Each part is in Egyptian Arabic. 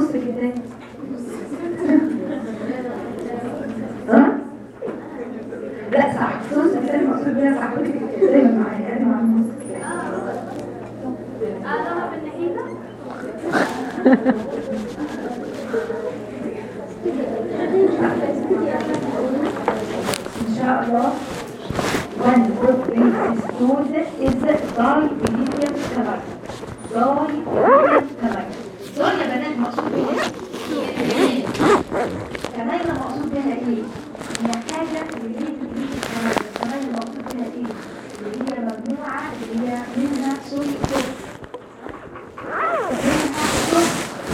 نص الكتاب ها؟ لا صح نص الكتاب المقصود بيها صاحبتك دايما معايا انا مع نص الكتاب أعلمها بالنحيلة ان شاء الله one book is stored is dibilidium color dibilidium color دول يا بنات مقصود بيها ايه؟ كمان المقصود بيها ايه؟ هي حاجة related للكلام. كمان المقصود بيها ايه؟ اللي هي مجموعة اللي هي منها سوري سوري منها سوري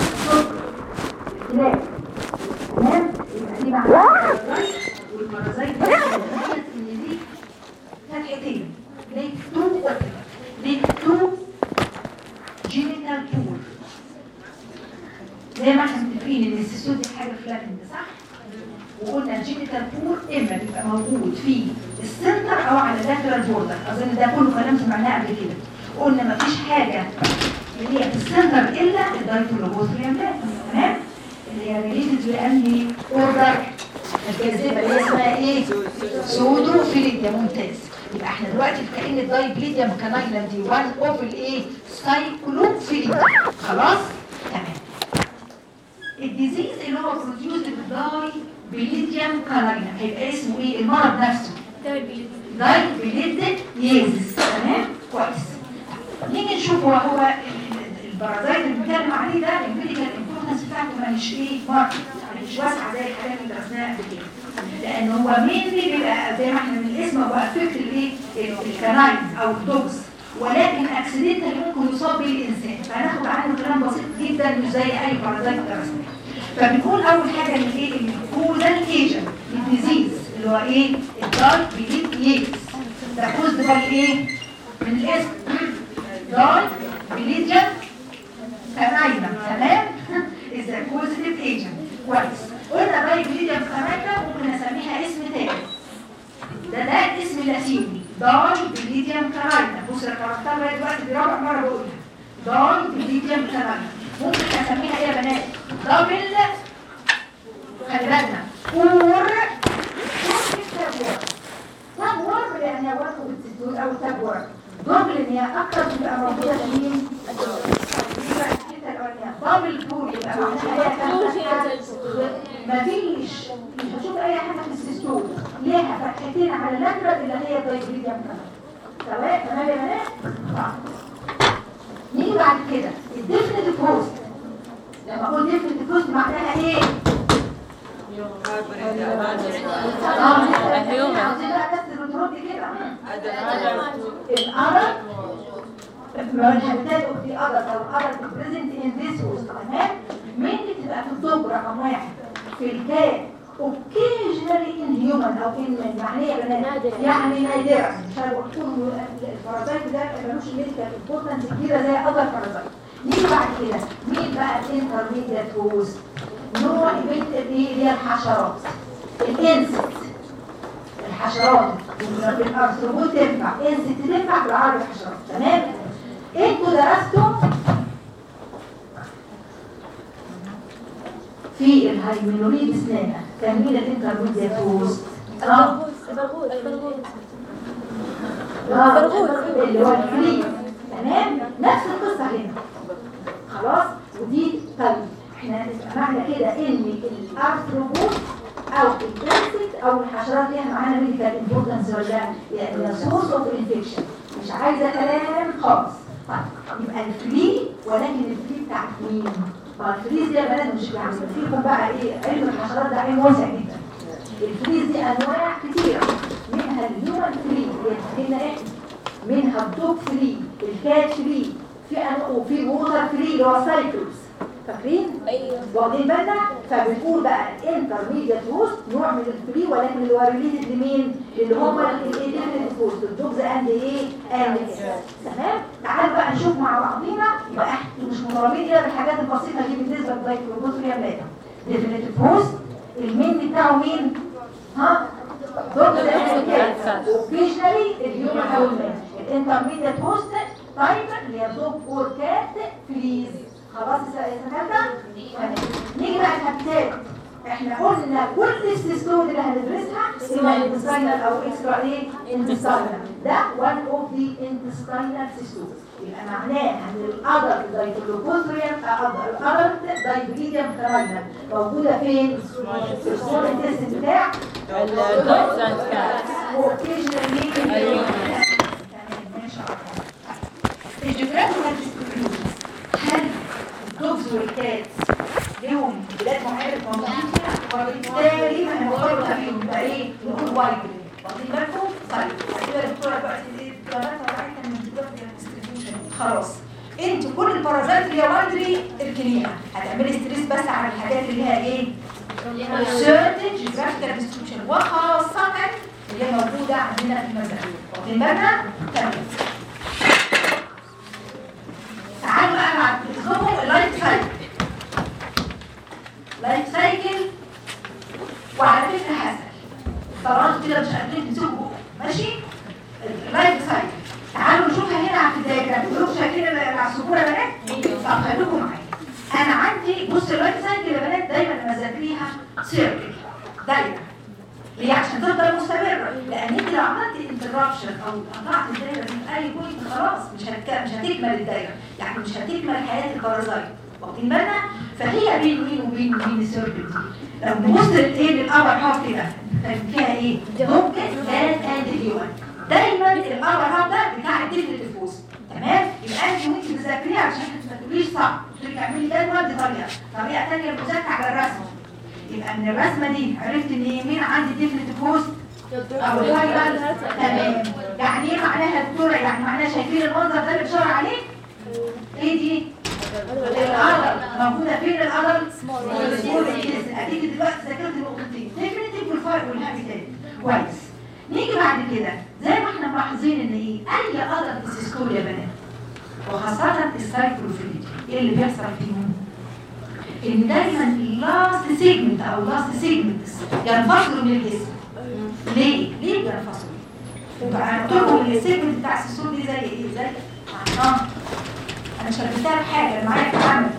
سوري لا تمام؟ يبقى دي معناها والبرازيت ان دي فتحتين ليك تو ليك تو جينيتال بور زي ما احنا متفقين ان السيسو دي حاجه فلاتند صح؟ وقلنا الجينيتال بور اما بيبقى موجود في السنتر او على اللاترال بوردر اظن ده كله كلام سمعناه قبل كده قلنا مفيش حاجه اللي هي في السنتر الا الدايتولوبوثريوم تمام؟ اللي هي ريليتد لانهي اوردر الجاذبه اللي هي اسمها ايه؟ سودو فيليديا ممتاز يبقى احنا دلوقتي في كأن الدايبليديا كانايلا دي وان اوف الايه؟ سايكلو فيليديا خلاص؟ تمام الديزيز اللي هو بروديوس بالداي بليديوم كانايلا هيبقى اسمه ايه؟ المرض نفسه داي بليديك ييزس تمام؟ كويس نيجي نشوف هو هو البرازيت اللي بنتكلم عليه ده الميديكال امبورتنس بتاعته مش ايه؟ مرض مش واسعه زي الحاجات اللي درسناها قبل كده لان هو مينلي بيبقى زي ما احنا من الاسم هو افكت الايه الكناين او الدوجز ولكن اكسيدنتال ممكن يصاب به الانسان فهناخد عنه كلام بسيط جدا مش زي اي بارازايت درسناه فبنقول اول حاجه ان ايه الكوزال ايجنت الديزيز اللي هو ايه الدارك بليد ييكس ده كوز باي ايه من الاسم دارك بليديا كناينا تمام is a causative agent كويس قلنا باي بليديا كناينا ممكن اسميها اسم تاني ده ده الاسم اللاتيني داي بليديوم كناينا بص الكاركتر بقى دلوقتي دي رابع مره بقولها داي بليديوم كناينا ممكن اسميها ايه يا بنات دبل خلي بالنا اور تبور يعني واخد التدول او تبور دبل ان هي اكتر بتبقى موجوده في مين؟ دبل بول يبقى معناها مفيش مش هشوف اي حاجه في السيستول ليها فتحتين على اللاترال اللي هي الدايبريديوم سواء تمام يا بنات؟ نيجي بعد كده الديفنت بوست لما اقول ديفنت بوست معناها ايه؟ الهيومن. عاوزين بقى تكتب وتردي كده الأرض الهابيتات اوف ذا اذر او اذر بريزنت ان ذيس هوست تمام مين بتبقى في الطب رقم واحد في الكات اوكيجنالي ان هيومن او ان معنيه بنات يعني نادرا مش هتكون البارازايت ده ملوش ميديكال امبورتنس كبيره زي اذر بارازايت نيجي بعد كده مين بقى الانترميديت هوست نوع من الايه اللي هي الحشرات الانسكت الحشرات بالارثروبود تنفع انسكت تنفع بالعربي الحشرات تمام انتوا درستم في الهايمينوريد سنانة تنميل الانترميديت هوست اه آه، اللي هو الفري تمام نفس القصة هنا خلاص ودي طيب احنا معنى كده ان الارثروبود او الانسكت او الحشرات ليها معانا ميديكال امبورتنس ولا يعني سورس اوف انفكشن مش عايزه كلام خالص طيب يبقى الفري ولكن الفري بتاع مين؟ ما الفريز دي يا بنات مش يعني فيكم بقى ايه علم الحشرات ده علم واسع جدا الفريز دي انواع كتيره منها الهيومن فري اللي هنا احنا منها الدوب فري الكات فري في انواع وفي ووتر فري اللي هو سايكلز فاكرين؟ ايوه واخدين بالنا فبنقول بقى الانترميديت هوست نوع من الفري ولكن اللي هو ريليتد لمين اللي هم الايديفينيت هوست الدوبز اند ايه اند تمام تعالوا بقى نشوف مع بعضينا يبقى احنا مش مطالبين الا بالحاجات البسيطه دي بالنسبه للدايكروبوتريا بلاتا ديفينيتيف هوست المين بتاعه مين ها دوبز اند اوكيجنالي الهيومن او المان الانترميديت هوست تايب اللي هي دوب اور كات بليز خلاص يا سنه الهابتات احنا قلنا كل السيستود اللي هندرسها اما انتستاينال او اكسترا ايه انتستاينال ده one of the intestinal systems يبقى معناه ان الادر دايتولوكوتريم الادر دايبريديم كراينال موجوده فين؟ في السمول انتستين بتاع واوكيجنالي أيوة. الجغرافيا هل الدوبز والكاتس لهم بلاد معينة موجودين فيها وبالتالي ما هنختار فيهم يبقى ايه؟ نقول وايد واخدين بالكم؟ طيب هتبقى الدكتورة بقى تدي الطلبات بتاعتها من الجغرافيا distribution. خلاص انت كل البارازات اللي هي وايدري اركنيها هتعملي ستريس بس على الحاجات اللي هي ايه؟ certain geographical distribution وخاصة اللي هي موجودة عندنا في المزرعة واخدين بالنا؟ تمام تعالوا بقى مع نظامهم اللايف سايكل لايف سايكل وعلى فكرة هسأل طبعا انتوا كده مش قادرين تمسكوا ماشي اللايف سايكل تعالوا نشوفها هنا في الدايجرام كلكم شايفين مع السبوره يا بنات طب خليكم معايا انا عندي بص اللايف سايكل يا بنات دايما مذاكريها سيركل دايره ليه عشان تفضل مستمره لان انت لو عملت انترابشن او قطعت الدايره دي في اي بوينت خلاص مش هتك... مش هتكمل الدايره يعني مش هتكمل حياه البارازايت واخدين بالنا فهي بين مين وبين وبين السيركل دي لو نبص للايه للابر هاف كده كان فيها ايه ممكن كانت اند هيومن دايما الابر هاف ده بتاع الديفنتيف فوز تمام يبقى انت وانت بتذاكريها عشان ما تقوليش صعب تقولي تعملي جدول دي طريقه طريقه ثانيه المذاكره على الرسم يبقى من الرسمه دي عرفت ان مين عندي ديفنتيف فوز او الهايلاند تمام يعني ايه معناها الدكتوره يعني معناها شايفين المنظر ده اللي بشاور عليه ايه دي العضل موجوده فين العضل اديك دلوقتي ذاكرت النقطتين ديفنتيف والفاير والهابيتات كويس نيجي بعد كده زي ما احنا ملاحظين ان ايه اي عضله في السيستول يا بنات وخاصه السايكلوفيليتي ايه اللي بيحصل فيهم ان دايما اللاست سيجمنت او لاست سيجمنت ينفصلوا من الجسم ليه؟ ليه بينفصلوا؟ يبقى قلت لكم السيجمنت بتاع السيستول دي زي ايه؟ زي اه انا شرحتها بحاجه اللي معايا في العمل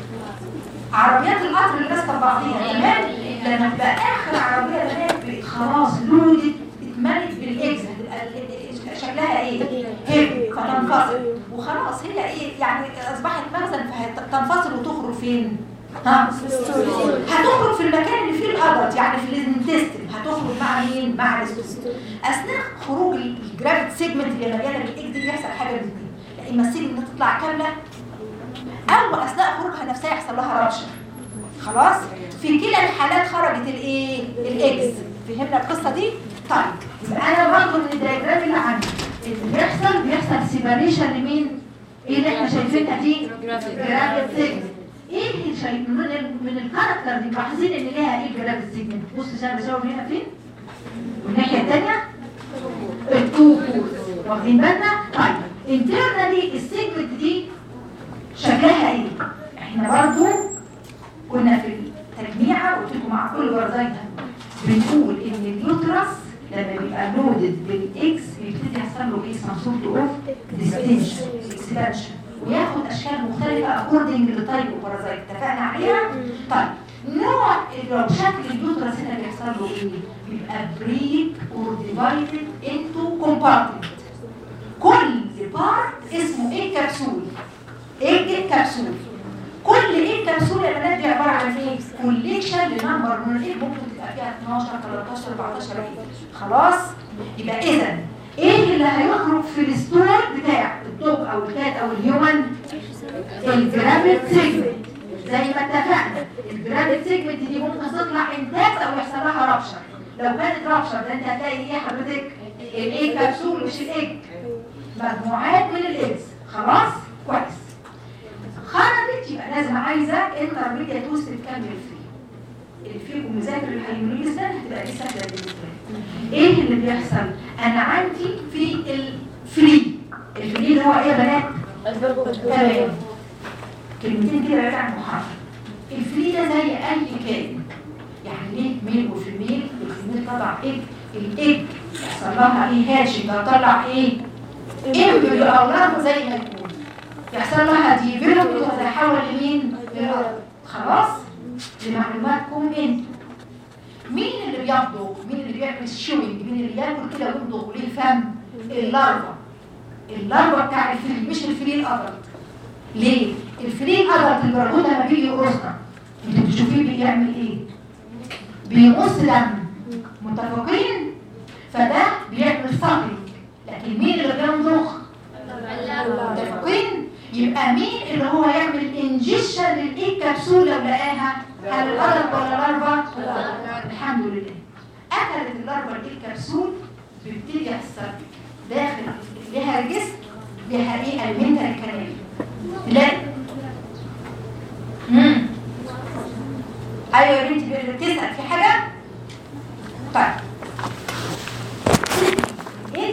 عربيات القطر اللي ماسكه بعضيها تمام لما تبقى اخر عربيه بنات خلاص لودت اتملت بالاكس هتبقى ال- ال- شكلها ايه هيب فتنفصل وخلاص هي ايه يعني اصبحت مخزن فتنفصل وتخرج فين ها هتخرج في المكان اللي فيه الادلت يعني في الانتستين هتخرج مع مين مع السوستين اثناء خروج الجرافيت سيجمنت اللي مليانه بالاكس دي بيحصل حاجه من الاثنين يا اما السيجمنت تطلع كامله او اثناء خروجها نفسها يحصل لها ربشه خلاص في كلا الحالات خرجت الايه الاكس فهمنا القصه دي طيب يبقى انا برضه من الدياجرام اللي عندي اللي بيحصل بيحصل سيباريشن لمين ايه اللي احنا شايفينها دي جرافيت سيجمنت ايه اللي شايف من ال- من الكاركتر دي ملاحظين ان ليها ايه جرافيت سيجمنت بص انا بشاور هنا فين والناحيه الثانيه التو واخدين بالنا طيب انترنالي السيجمنت دي شكلها ايه احنا برضو كنا في التجميعة قلت لكم مع كل بردايتها بنقول ان اليوترس لما بيبقى لودد بالاكس بيبتدي يحصل له ايه اسمه صورته اوف ديستنشن اكسبانشن وياخد اشكال مختلفه اكوردنج للتايب بارازايت اتفقنا عليها طيب نوع لو شكل اليوترس هنا بيحصل له ايه بيبقى بريك اور ديفايدد انتو كومبارتمنت كل بارت اسمه ايه كبسول ايه كبسول كل ايه كبسول يا بنات دي عباره عن ايه كوليكشن لنمبر من الايه ممكن تبقى فيها 12 13 14 ايه خلاص يبقى اذا ايه اللي هيخرج في الستور بتاع الدوب او الكات او الهيومن الجرافيت سيجمنت زي ما اتفقنا الجرافيت سيجمنت دي ممكن تطلع انتاكت او يحصل لها رابشر لو كانت رابشر ده انت هتلاقي ايه حضرتك الايه كبسول مش الايج مجموعات من الايجز خلاص كويس خرجت يبقى لازم عايزه انترميديت وسط تكمل الفري اللي فيكم مذاكر الهيمولوجي السنه هتبقى دي سهله بالنسبه لي ايه اللي بيحصل انا عندي في الفري الفري اللي هو ايه يا بنات تمام كلمتين كده بعيد عن المحاضره الفري ده زي اي كائن يعني ليه ميل وفيميل الفيميل طلع ايه الايج يحصل لها ايه هاشم ده طلع ايه امبريو او لارفا زي ما يكون يحصل لها ديفلوبمنت وتتحول لمين للارض خلاص لمعلوماتكم انتوا مين اللي بيمضغ مين اللي بيعمل شوينج مين اللي ياكل كده ويمضغ وليه فم اللارفا اللارفا بتاع الفيل مش الفيل الادلت ليه الفيل الادلت البرغوث لما بيجي يقرصنا انتوا بتشوفيه بيعمل ايه بيقص دم متفقين فده بيعمل ساكلينج لكن مين اللي بيمضغ متفقين يبقى مين اللي هو يعمل انجيشن للايه كبسول لو لقاها هل الادلت ولا لارفا الحمد لله اكلت اللارفا الايه كبسول بيبتدي يحصل داخل لها جسم لها ايه المنتال كانال لا امم ايوه يا بنتي بتسال في حاجه طيب ايه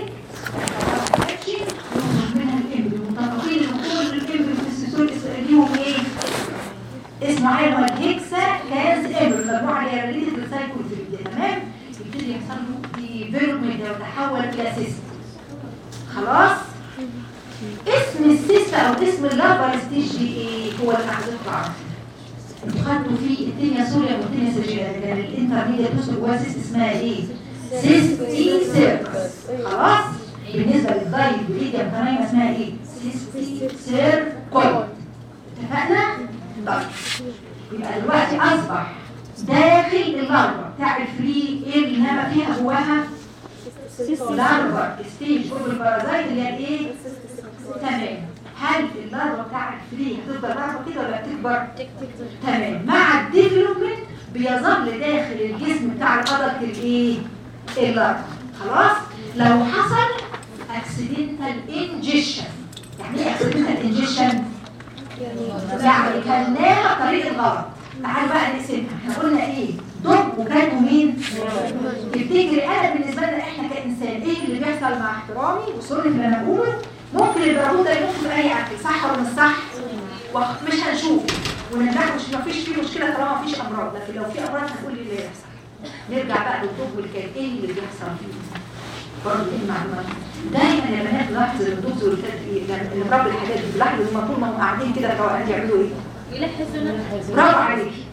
منها الامبل متفقين ان كل الامبل في السيسول ليهم ايه اسمه علم الهكسا كاز امبل مجموعه ليراليتد ريسايكل تمام يبتدي يحصل له ديفلوبمنت ويتحول الى سيست خلاص اسم السيست او اسم اللارفا ستيج دي ايه هو اللي حضرتك عارفه انتوا خدتوا فيه التنيا سوريا والتنيا سجيرا كان الانترميديا توصل جواها سيست اسمها ايه سيستي سيركس خلاص بالنسبه للدايت بالايديا كمان اسمها ايه سيستي سيركويد اتفقنا طيب يبقى دلوقتي اصبح داخل اللارفا بتاع الفري ايه اللي نما فيها جواها لارفا ستيج اوف البارازايت اللي هي الايه تمام هل اللارفا بتاع الفري هتفضل لارفا كده ولا بتكبر تمام مع الديفلوبمنت بيظل داخل الجسم بتاع الادلت الايه اللارفا خلاص لو حصل اكسيدنتال انجيشن يعني ايه اكسيدنتال انجيشن يعني كلناها بطريق الغلط تعالوا بقى نقسمها احنا قلنا ايه دب وكان ومين تفتكري انا بالنسبه لنا احنا كانسان ايه اللي بيحصل مع احترامي وسوري اللي انا بقوله ممكن البرغوث ده يموت في اي اكل صح ولا مش صح ومش هنشوف ونرجع مش مفيش فيه مشكله طالما مفيش امراض لكن لو في امراض هنقول ايه اللي يحصل نرجع بقى للدب والكلب ايه اللي بيحصل فيه برضه ايه المعلومات دايما يا بنات لاحظ الدب والكلب يعني اللي مربي الحاجات دي لاحظ هم طول ما هم قاعدين كده قاعدين يعملوا ايه برافو عليكي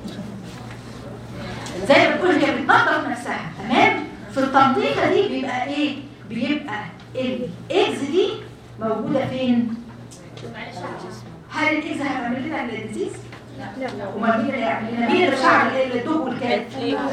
زي ما بتقول هي بتنظف نفسها تمام في التنظيفه دي بيبقى ايه بيبقى الاكس دي موجوده فين هل الاكس هتعمل لنا الديزيز لا امال مين اللي هيعمل لنا مين اللي شعر الدوب والكات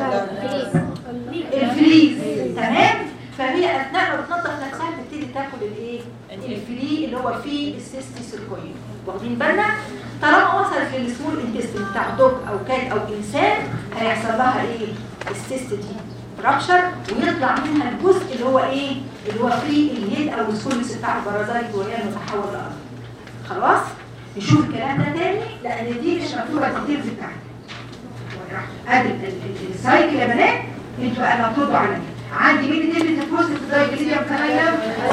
الفليز تمام فهي اثناء ما بتنظف نفسها بتبتدي تاكل الايه الفلي اللي هو فيه السيستي سيركوين واخدين بالنا طالما وصلت للسمول انتستين بتاع دوج او كات او انسان هيحصل لها ايه السيست دي رابشر ويطلع منها الجزء اللي هو ايه اللي هو فري الهيد او السولس بتاع البرازايت وهي المتحول لارض خلاص نشوف الكلام ده تاني لان دي مش مكتوبه الديتيلز بتاعتها ادي السايكل يا بنات انتوا بقى اللي هتردوا عليا عندي مين اللي تفوز في الدايجليديوم كنايا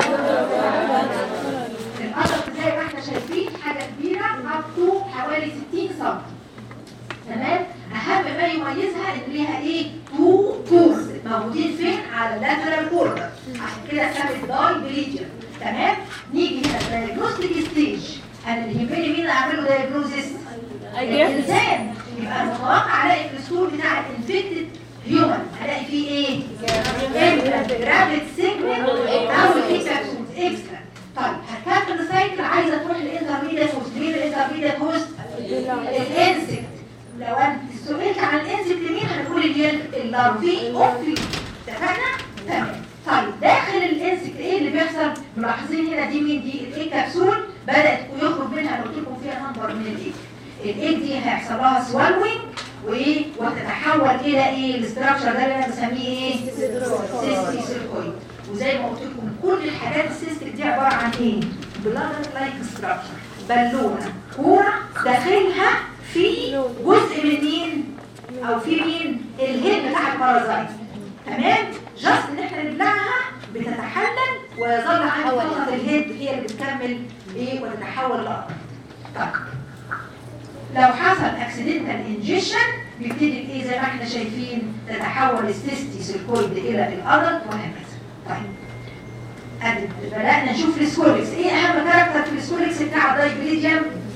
القطر زي ما احنا شايفين حاجه كبيره مكتوب حوالي 60 سم تمام اهم ما يميزها ان ليها ايه تو كورس موجودين فين على اللاترال بوردر عشان كده سمت داي بليجر تمام نيجي هنا الدايجنوستيك ستيج انا اللي يهمني مين اللي اعمل له دايجنوزيس الانسان يبقى المتوقع الاقي في السور بتاع الانفكتد هيومن هلاقي فيه ايه جرافيت سيجمنت او الاكسبسونز اكسترا طيب هكمل السايكل عايزه تروح للانترميديت هوست مين الانترميديت هوست الانسكت لو انت سئلت عن الانسكت مين هنقول اللي هي اللارفي اوفي اتفقنا تمام طيب داخل الانسكت ايه اللي بيحصل ملاحظين هنا دي مين دي الايه كبسول بدات يخرج منها لو قلت لكم فيها نمبر من الايه الايه دي هيحصل لها سوالوينج وايه وتتحول الى ايه الاستراكشر ده اللي انا بسميه ايه سيستي سيركويد وزي ما قلت لكم كل الحاجات السيستيك دي عباره عن ايه بلادر لايك ستراكشر بالونه كوره داخلها في جزء من مين او في مين الهيد بتاع البارازايت تمام جاست ان احنا نبلعها بتتحلل ويظل عندي فقط الهيد هي اللي بتكمل ايه وتتحول لأرض طيب لو حصل اكسيدنتال انجيشن بيبتدي ايه زي ما احنا شايفين تتحول السيستي سيركويد الى الادلت وهكذا طيب ادي بدانا نشوف السكوليكس ايه اهم كاركتر في السكوليكس بتاع الدايبليديوم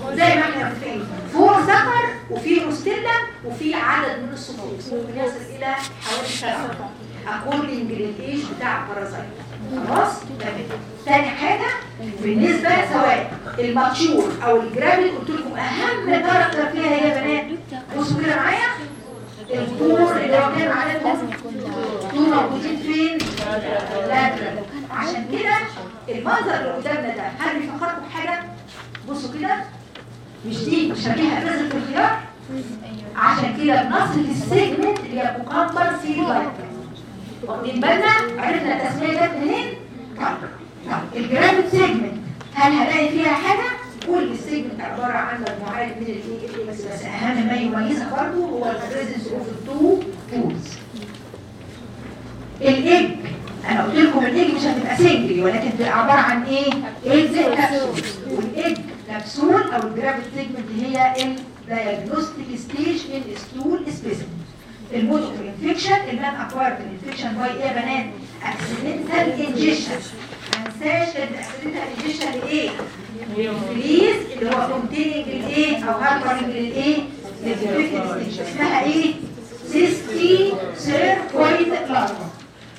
زي ما احنا متفقين فور ذكر وفي روستيلا وفي عدد من الصفوف ممكن يصل الى حوالي سبعه اكوردنج للايج بتاع البارازايت خلاص تمام تاني حاجه بالنسبه سواء الماتشور او الجرافيد قلت لكم اهم كاركتر فيها هي يا بنات بصوا كده معايا الدور اللي هو كان عددهم دول موجودين فين؟ لاترال عشان كده المنظر اللي قدامنا ده هل بيفكركم بحاجه؟ بصوا كده مش دي شبيهه بذره الخيار عشان كده بنصل السيجمنت اللي هي مكبر سي لايت واخدين بالنا عرفنا التسميه جت منين؟ طيب طيب الجرافيك سيجمنت هل هلاقي فيها حاجه؟ كل سيجمنت عباره عن مجموعات من الايه بس بس اهم ما يميزها برضه هو البريزنس اوف التو بولز الايج انا قلت لكم الايج مش هتبقى سنجلي ولكن تبقى عباره عن ايه؟ ايج كبسول والايج كبسول او الجرافيك سيجمنت هي الدايجنوستيك ستيج ان ستول سبيسيمنت المود اوف انفكشن المان اكوارد انفكشن باي ايه يا بنات؟ اكسيدنتال انجيشن ما ننساش ان اكسيدنتال انجيشن لايه؟ الفليز اللي هو كونتيننج الايه او هابرنج للايه؟ للفيفت ستيج اسمها ايه؟ سيستي سيركويد لارفا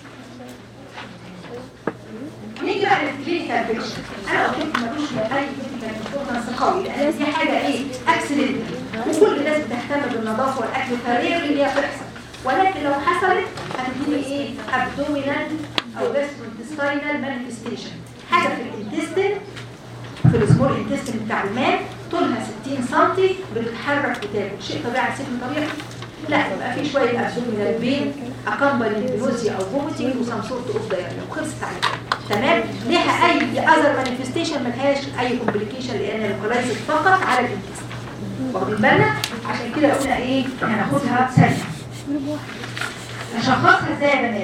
نيجي بقى للكلينيكال بيكشر انا قلت لكم ملوش اي كلينيكال امبورتنس قوي لان دي حاجه ايه اكسيدنت وكل الناس بتهتم بالنظافه والاكل فرير اللي هي بتحصل ولكن لو حصلت هتديني ايه ابدومينال او جاستروانتستينال مانيفستيشن حاجه في الانتستين في السمول انتستين بتاع المان طولها 60 سم بتتحرك وتاكل شيء طبيعي على سن طبيعي لا يبقى في شويه ابدومينال بين اكمباني بنوزيا او فوميتنج وسام سورت اوف دايريا وخلصت على كده تمام ليها اي اذر مانيفستيشن ملهاش اي كومبليكيشن لان الكولايزس فقط على الانتستين واخدين بالنا عشان كده قلنا ايه هناخدها ثانيه نشخصها ازاي يا بنات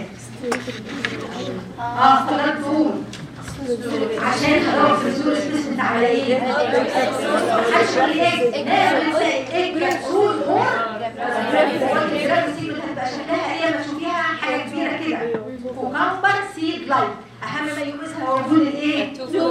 اه حضرتك تقول عشان خلاص الزور سبيسمنت على ايه محدش يقول لي ايه نعمل ازاي ايه كبسول مور هتبقى شكلها ايه ما تشوفيها حاجه كبيره كده وكمبر سيد لايت اهم ما يميزها هو وجود الايه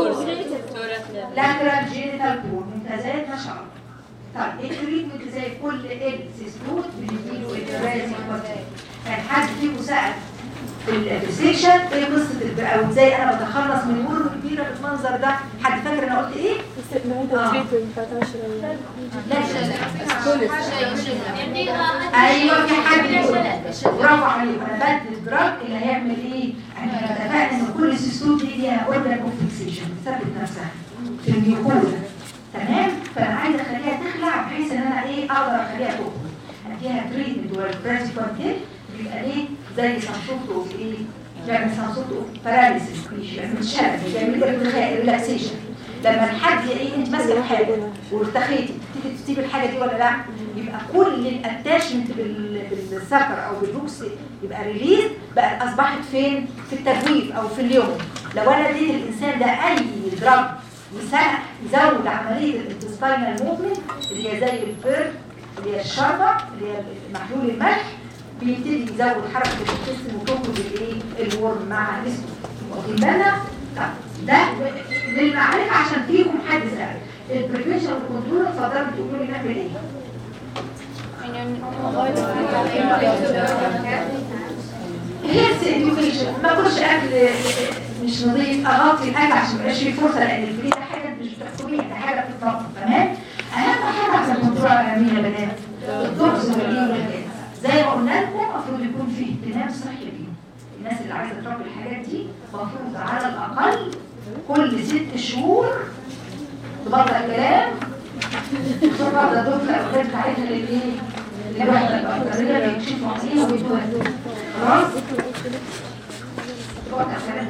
لاترال جينيتال بول ممتازات ما شاء الله طيب التريتمنت زي كل السيستوت بنديله الرازي كان حد فيكم سأل في السيكشن ايه قصه الب- او ازاي انا بتخلص من ورم كبيره بالمنظر ده حد فاكر انا قلت ايه؟ لا ايوه في حد يقول برافو عليك انا بدي الدراج اللي هيعمل ايه؟ احنا اتفقنا ان كل سيستوت دي ليها اورجن اوف فيكسيشن بتثبت نفسها في الميوكوزا تمام؟ فانا عايزه اخليها تخلع بحيث ان انا ايه اقدر اخليها تخرج انا فيها تريتمنت والبريس كونتين بيبقى ايه زي سامسونج اوف ايه؟ بيعمل سامسونج اوف باراليسيس مش بيعمل شلل بيعمل ارتخاء ريلاكسيشن لما الحد ايه انت ماسكه حاجه وارتخيتي تيجي تسيب الحاجه دي ولا لا يبقى كل الاتاشمنت بالسكر او بالروكس يبقى ريليز بقى اصبحت فين في التجويف او في اليوم لو انا اديت الانسان ده اي دراج يسرع يزود عمليه الانتستينال موفمنت اللي هي زي البيرد اللي هي الشربه اللي هي محلول الملح بيبتدي يزود حركه الجسم وتخرج الايه الورم مع الجسم واخدين بالنا طب ده للمعرفه عشان فيكم حد سأل البريفنشن والكنترول اتفضلوا تقولوا لي نعمل ايه هيلث اديوكيشن ما اكلش اكل مش نظيف اغطي الاكل عشان ما يبقاش فيه فرصه لان الفري ده حاجه مش بتحكميها ده حاجه بتتنظف تمام اهم حاجه عشان الكنترول على مين يا بنات الدكس والليل والكده زي ما قلنا لكم المفروض يكون في اهتمام صحي بيهم الناس اللي عايزه تربي الحاجات دي المفروض على الاقل كل ست شهور تبطل كلام تبطل الطفل الاولاد بتاعتها اللي ايه اللي واحده الأكترية بيكشفوا عليها ويدوها خلاص تبطل كلام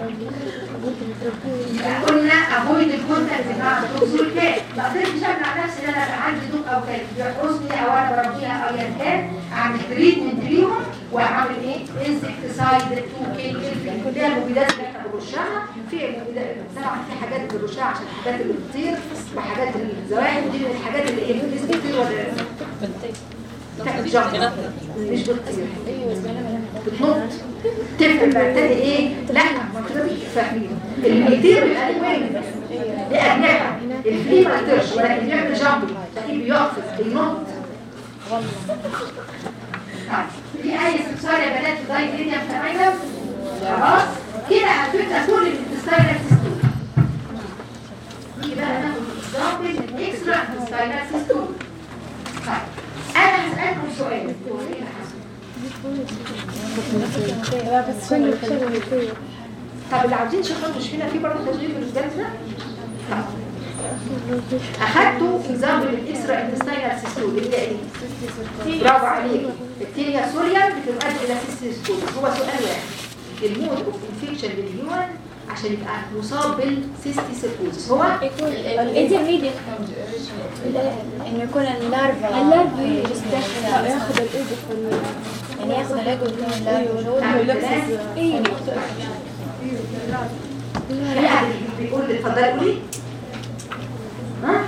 يبقى قلنا افويد الكونتاكت بتاع الدكتور كان ما قدرتش امنع نفسي ان انا ابقى عندي دوك او كان بيحرسني او انا بربيها او ايا كان اعمل تريتمنت ليهم واعمل ايه انسكتسايد تو كيل اللي هي المبيدات اللي احنا بنرشها في مبيدات طبعا في حاجات بنرشها عشان الحاجات اللي بتطير وحاجات الزواحف دي من الحاجات اللي ايه بتطير بتطير ولا بتعمل جمب مش بتطير بتنط تفهم بقى تاني ايه لا ما كده مش فاهمين اللي بيطير بيبقى له وين ليه اجنحه الفري ما يطيرش ولكن بيعمل جامبنج تلاقيه بيقفز بينط طيب في اي استفسار يا بنات في الدايت ليديا بتاعنا خلاص كده على فكره كل الانتستاينال سيستم نيجي بقى ناخد اكزامبل الاكسترا انتستاينال سيستم طيب انا هسالكم سؤال هو ايه اللي حصل؟ طب اللي عاوزين شغال مش هنا في برضه تشغيل في الجلسه ده؟ اخدتوا اكزامبل الاكسترا انتستاينال سيستول اللي هي ايه؟ برافو عليك التيريا سوريا بتؤدي الى سيستول هو سؤال واحد المود اوف انفكشن للهيومن عشان يبقى مصاب بالسيستي سيركوزس هو الانترميديت انه يكون اللارفا اللارفا يستخدم ياخذ الايجو في يعني ياخذ الايجو يكون اللارفا ايه في حد بيقول لي اتفضلي قولي ها؟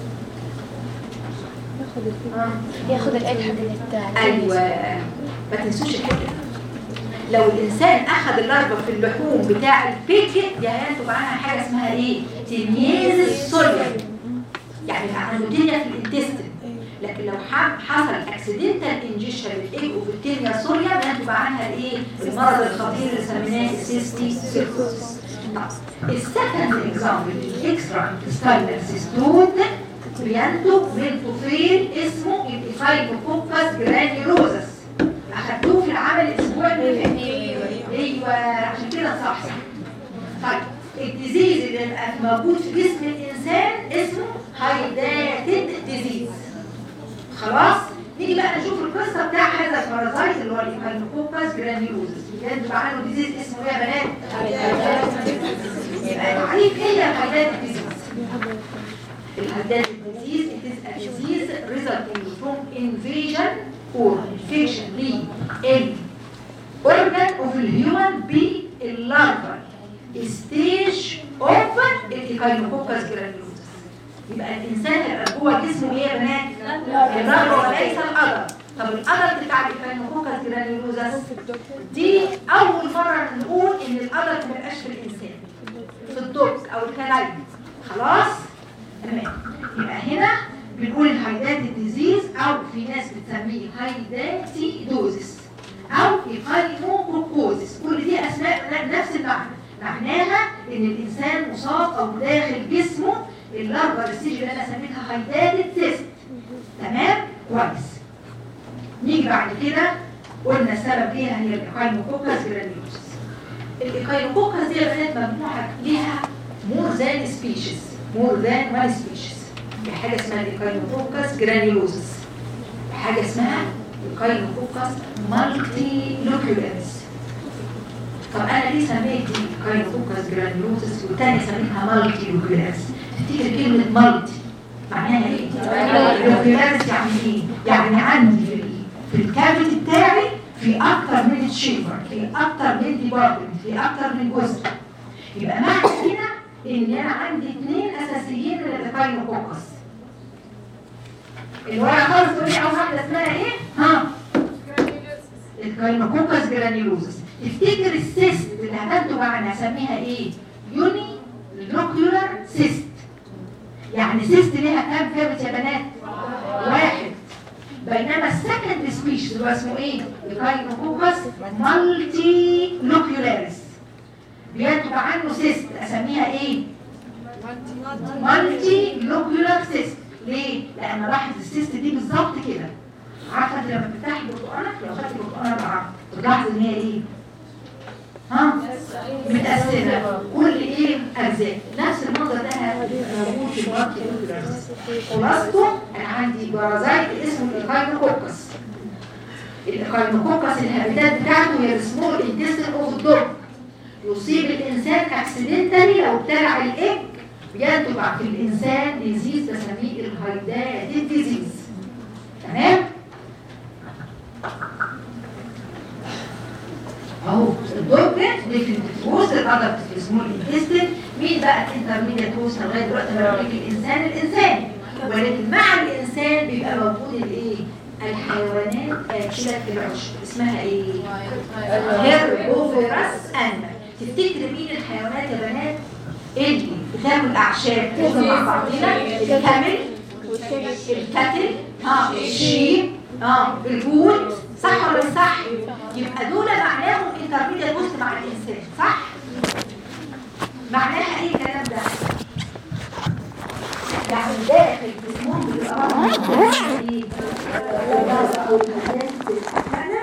ها؟ ياخذ الايج حق التاع ايوه ما تنسوش الحته لو الانسان اخذ اللارفا في اللحوم بتاع البيك دي هينتج عنها حاجه اسمها ايه تمييز السوريا يعني عنده تينيا في الانتستين لكن لو ح- حصل اكسيدنتال انجيشن للايج وفي التينيا سوريا بينتج عنها الايه المرض الخطير اللي سميناه السيستي سيركوسس السكند اكزامبل الاكسترا انتستاينال سيستود بينتج من طفيل اسمه الإيفايلوكوكس جرانيولوزس اخدتوه في العمل الاسبوع اللي فات ايوه عشان كده صح طيب الديزيز اللي بيبقى موجود في جسم الانسان اسمه هايداتد ديزيز خلاص نيجي بقى نشوف القصه بتاع هذا البارازايت اللي هو الإيفايلوكوكس جرانيولوزس بجد عنه ديزيز اسمه ايه يا بنات يبقى تعريف ايه يا الهايداتد ديزيز الهداد disease it is a disease resulting from invasion or infection لل organ of the human بالlarval stage of الإيكاينوكوكس جرانيولوزس يبقى الإنسان هيبقى جوه جسمه ايه يا بنات؟ اللارفا وليس الأدر طب الأدر بتاع الإيكاينوكوكس جرانيولوزس دي أول مرة نقول إن الأدر ما يبقاش في الإنسان في الدوبس أو الكلايد خلاص؟ تمام يبقى هنا بنقول الهايداتي ديزيز او في ناس بتسميه هايداتي دوزس او ايقايموكوكوزس كل دي اسماء نفس المعنى معناها ان الانسان مصاب او داخل جسمه اللارفا الستيج اللي انا سميتها هايداتي سيست تمام كويس نيجي بعد كده قلنا السبب ليها هي الايقايموكوكس جرانيولوسس الايقايموكوكس دي يا بنات مجموعه ليها مور ذان سبيشيز مور ذان وان سبيشيز في حاجه اسمها الايقايموكوكس جرانيولوسس حاجه اسمها الايقايموكوكس مالتي لوكيولاريس طب انا ليه سميت دي الايقايموكوكس جرانيولوسس والتانية سميتها مالتي لوكيولاريس تفتكر كلمه مالتي معناها ايه؟ لوكيولاريس يعني ايه؟ يعني عندي في ال- في الكافيتي بتاعي في اكتر من تشيمبر في اكتر من ديبارتمنت في اكتر من جزء يبقى معنى كده ان انا عندي اثنين اساسيين من الايقايموكوكس الورقه خالص تقول لي اول واحده اسمها ايه؟ ها الكاينوكوكس جرانيولوزس تفتكر السيست اللي هتنتج عنها اسميها ايه؟ يوني لوكيولار سيست يعني سيست ليها كام كابت يا بنات؟ واحد بينما السكند سبيش اللي هو اسمه ايه؟ الكاينوكوكس مالتي لوكيولاريس بينتج عنه سيست اسميها ايه؟ مالتي لوكيولار سيست ليه؟ لان لاحظ السيست دي بالظبط كده عارفه انت لما بتفتحي برتقانه لو خدتي برتقانه معاها بتلاحظي ان هي ايه؟ ها؟ متقسمه كل ايه اجزاء نفس المنظر ده موجود في المالتي لوكيولار سيست خلاصته انا عندي بارازايت اسمه الايكاينوكوكس الايكاينوكوكس الهابيتات بتاعته هي السمول انتستين اوف دوج يصيب الانسان اكسيدنتالي لو ابتلع الايج بينتج في الانسان ديزيز بسميه الهايداتيد ديزيز تمام اهو الدوج دي في الوسط الادلت في السمول انتستين مين بقى الانترميديت وسط لغايه دلوقتي انا بقول لك الانسان الانسان ولكن مع الانسان بيبقى موجود الايه الحيوانات اكله العشب اسمها ايه هيربوفيرس انيمال تفتكر مين الحيوانات يا بنات اللي بتاكل اعشاب كده مع بعضنا الكامل الكتل اه الشيب اه الجود صح ولا مش صح يبقى دول معناهم انترميديت بوست مع الانسان صح معناها ايه الكلام ده يعني داخل جسمهم بيبقى ايه او الحاجات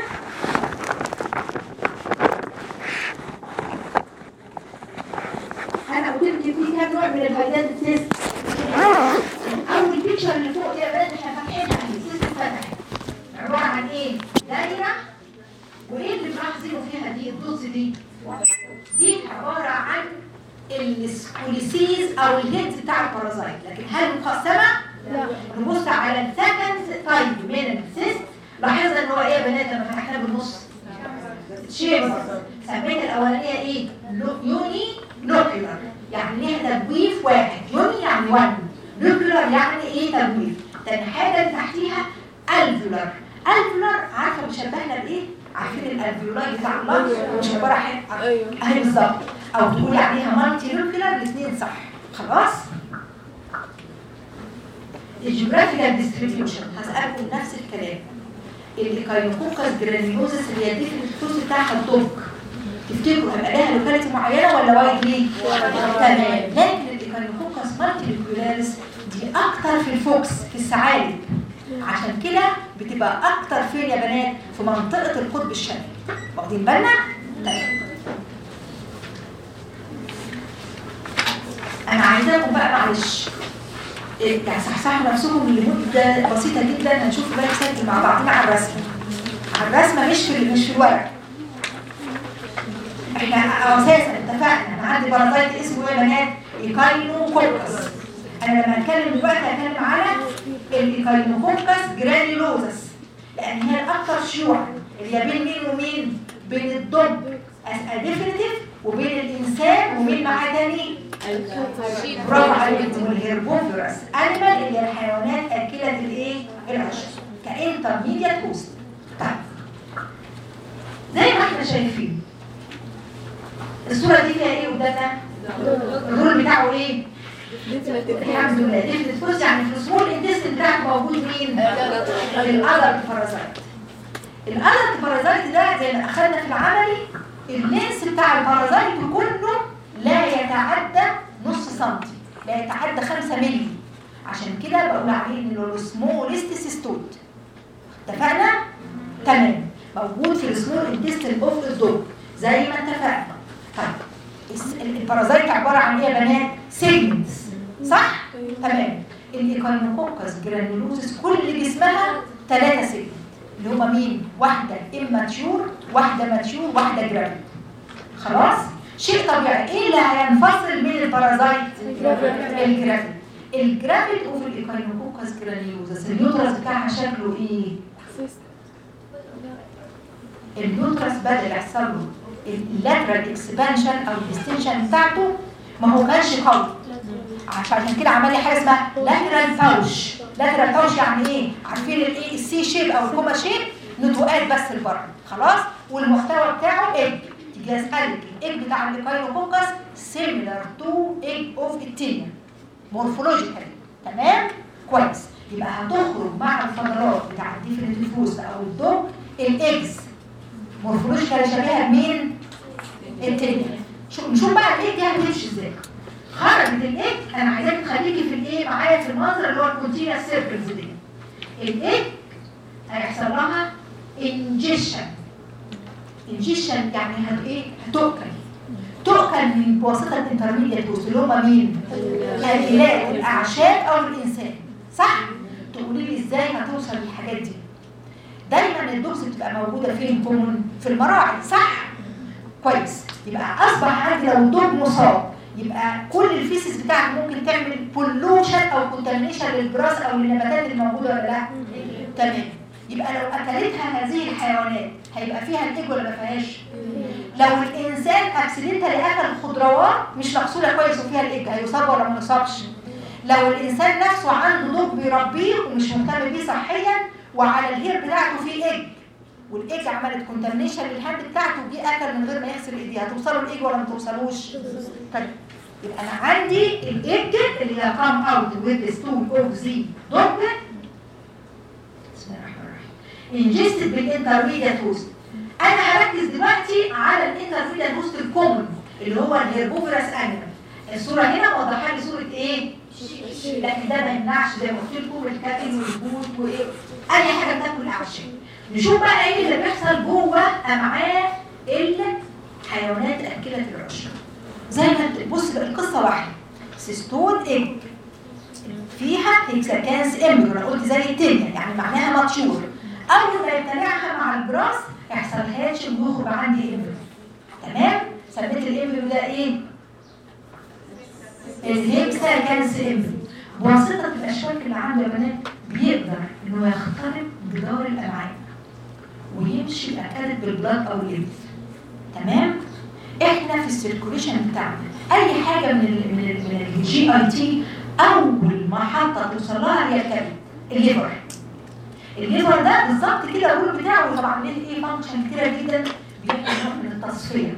انا قلت لك في كام نوع من الفيتامين تيست اول بيكتشر اللي فوق دي يا بنات احنا فاتحينها اهي سيست اتفتحت عباره عن ايه دايره وايه اللي ملاحظينه فيها دي الدوس دي دي عباره عن السكوليسيز او الهيد بتاع البارازايت لكن هل مقسمه لا نبص على السكند تايب من السيست لاحظنا ان هو ايه يا بنات لما فتحناه بالنص شيب سمينا الاولانيه ايه لو- يوني نوكيولار يعني ليها تجويف واحد يوني يعني وان نوكيولار يعني ايه تجويف تاني حاجه اللي تحتيها الفيولار الفيولار عارفه مشبهنا بايه عارفين الالفيولاي بتاع اللنج مش عباره عن ايوه اهي بالظبط او تقولي عليها مالتي نوكيولار الاثنين صح خلاص الجيوغرافيكال ديستريبيوشن هسألكم نفس الكلام الكاينوكوكس جرانيوزس اللي هي الديفرنت بتاعها الدوك تفتكروا هيبقى لها لوكاليتي معينه ولا وايد ليه؟ تمام لكن الكاينوكوكس مالتي لوكيولاريس دي اكتر في الفوكس في الثعالب عشان كده بتبقى اكتر فين يا بنات في منطقه القطب الشمالي واخدين بالنا؟ طيب انا عايزاكم بقى معلش إيه، يعني صحصحوا نفسكم لمده بسيطه جدا هنشوف بقى نسجل مع بعضنا على الرسمه على الرسمه مش في مش في الورق احنا اساسا اتفقنا انا عندي بارازايت اسمه ايه يا بنات ايكاينوكوكس انا لما اتكلم دلوقتي هتكلم على الايكاينوكوكس جرانيولوزس لان هي الاكثر شيوعا اللي هي بين مين ومين بين الدب ديفينيتيف وبين الانسان ومين معاه تاني برافو عليكم الهيربوفيروس انيمال اللي هي الحيوانات اكله الايه العشب كانترميديت هوست طيب زي ما احنا شايفين الصوره دي فيها ايه قدامنا الرول بتاعه ايه الحمد لله ديفينيت هوست يعني في السمول انتستين بتاعك موجود مين الادلت بارازايت الادلت بارازايت ده زي ما اخذنا في العملي اللينس بتاع البارازايت كله لا يتعدى نص سنتي لا يتعدى 5 مللي عشان كده بقول عليه انه السمولست سيستود اتفقنا تمام موجود في السمول انتستين اوف الدوج زي ما اتفقنا طيب الس- ال- البارازايت عباره عن ايه يا بنات سيجمنتس صح تمام الايكاينوكوكس جرانيولوزس كل جسمها ثلاثه سيجمنت اللي هما مين واحده اماتيور واحده ماتيور واحده جرافيد خلاص شيء طبيعي ايه اللي هينفصل من البارازايت الجرافيد الجرافيد اوف الايكاينوكوكس جرانيولوزس اليوترس بتاعها شكله ايه اليوترس بدأ يحصل له اللاترال اكسبانشن او الاكستنشن بتاعته ما هو كانش قوي عشان كده عمل لي حاجه اسمها لاترال باوش لاترال باوش يعني ايه عارفين الايه السي شيب او الكوما شيب نتوءات بس لبره خلاص والمحتوى بتاعه ايج تيجي اسالك الايج بتاع الكايروكوكس سيميلر تو ايج اوف التينيا مورفولوجيكالي تمام كويس يبقى هتخرج مع الفضلات بتاع الديفينيتيف فوست او الدوج الايجز مورفولوجيكالي شبيهه بمين؟ التينيا شوف نشوف بقى الايج دي هتمشي ازاي خرجت الايج انا عايزاك تخليكي في الايه معايا في المنظر اللي هو الكونتينوس سيركلز دي الايج هيحصل لها انجيشن انجيشن يعني هت ايه هتؤكل تؤكل من بواسطه الانترميديت دوز اللي هم مين الهلال الاعشاب او الانسان صح تقولي لي ازاي هتوصل للحاجات دي دايما الدوز بتبقى موجوده فين كومون في المراعي صح كويس يبقى اصبح عندي لو الدوب مصاب يبقى كل الفيسز بتاعك ممكن تعمل بولوشن او كونتامينيشن للجراس او للنباتات اللي موجوده ولا لا تمام يبقى لو اكلتها هذه الحيوانات هيبقى فيها الايج ولا ما فيهاش لو الانسان اكسيدنتالي اكل خضروات مش مغسوله كويس وفيها الايج هيصاب ولا ما يصابش لو الانسان نفسه عنده دوب بيربيه ومش مهتم بيه صحيا وعلى الهير بتاعته فيه ايج والايج عملت كونتامينيشن للهاند بتاعته وجي اكل من غير ما يغسل ايديه هتوصله الايج ولا ما توصلوش طيب يبقى انا عندي الايج اللي هي كام اوت ويز ستول اوف ذا دوج بسم الله الرحمن الرحيم انجستد بالانترميديت هوست انا هركز دلوقتي على الانترميديت هوست الكومن اللي هو الهيربوفيرس انيمال الصوره هنا موضحه لي صوره ايه لكن ده ما يمنعش زي ما قلت لكم الكاتل والبوت وايه اي حاجه بتاكل اعشاب نشوف بقى ايه اللي بيحصل جوه امعاء الحيوانات اكله العشب زي ما انت- بص بقى القصه واحده سيستول ايج فيها هيكساكانس امبريو انا قلت زي التانية يعني معناها ماتشور اول ما يبتلعها مع البراس يحصل هاتش ويخرج عندي امبريو تمام سميت الامبريو ده ايه الهيكساكانس امبريو بواسطه الاشواك اللي عنده يا بنات بيقدر انه يخترق جدار الامعاء ويمشي اكادت بالبلاد او الليمف تمام احنا في السيركوليشن بتاعنا اي حاجه من ال من ال من الجي اي تي اول محطه توصل لها هي الكبد الليفر الليفر ده بالظبط كده الرول بتاعه طبعا ليه ايه فانكشن كتيره جدا بيعمل نوع من التصفيه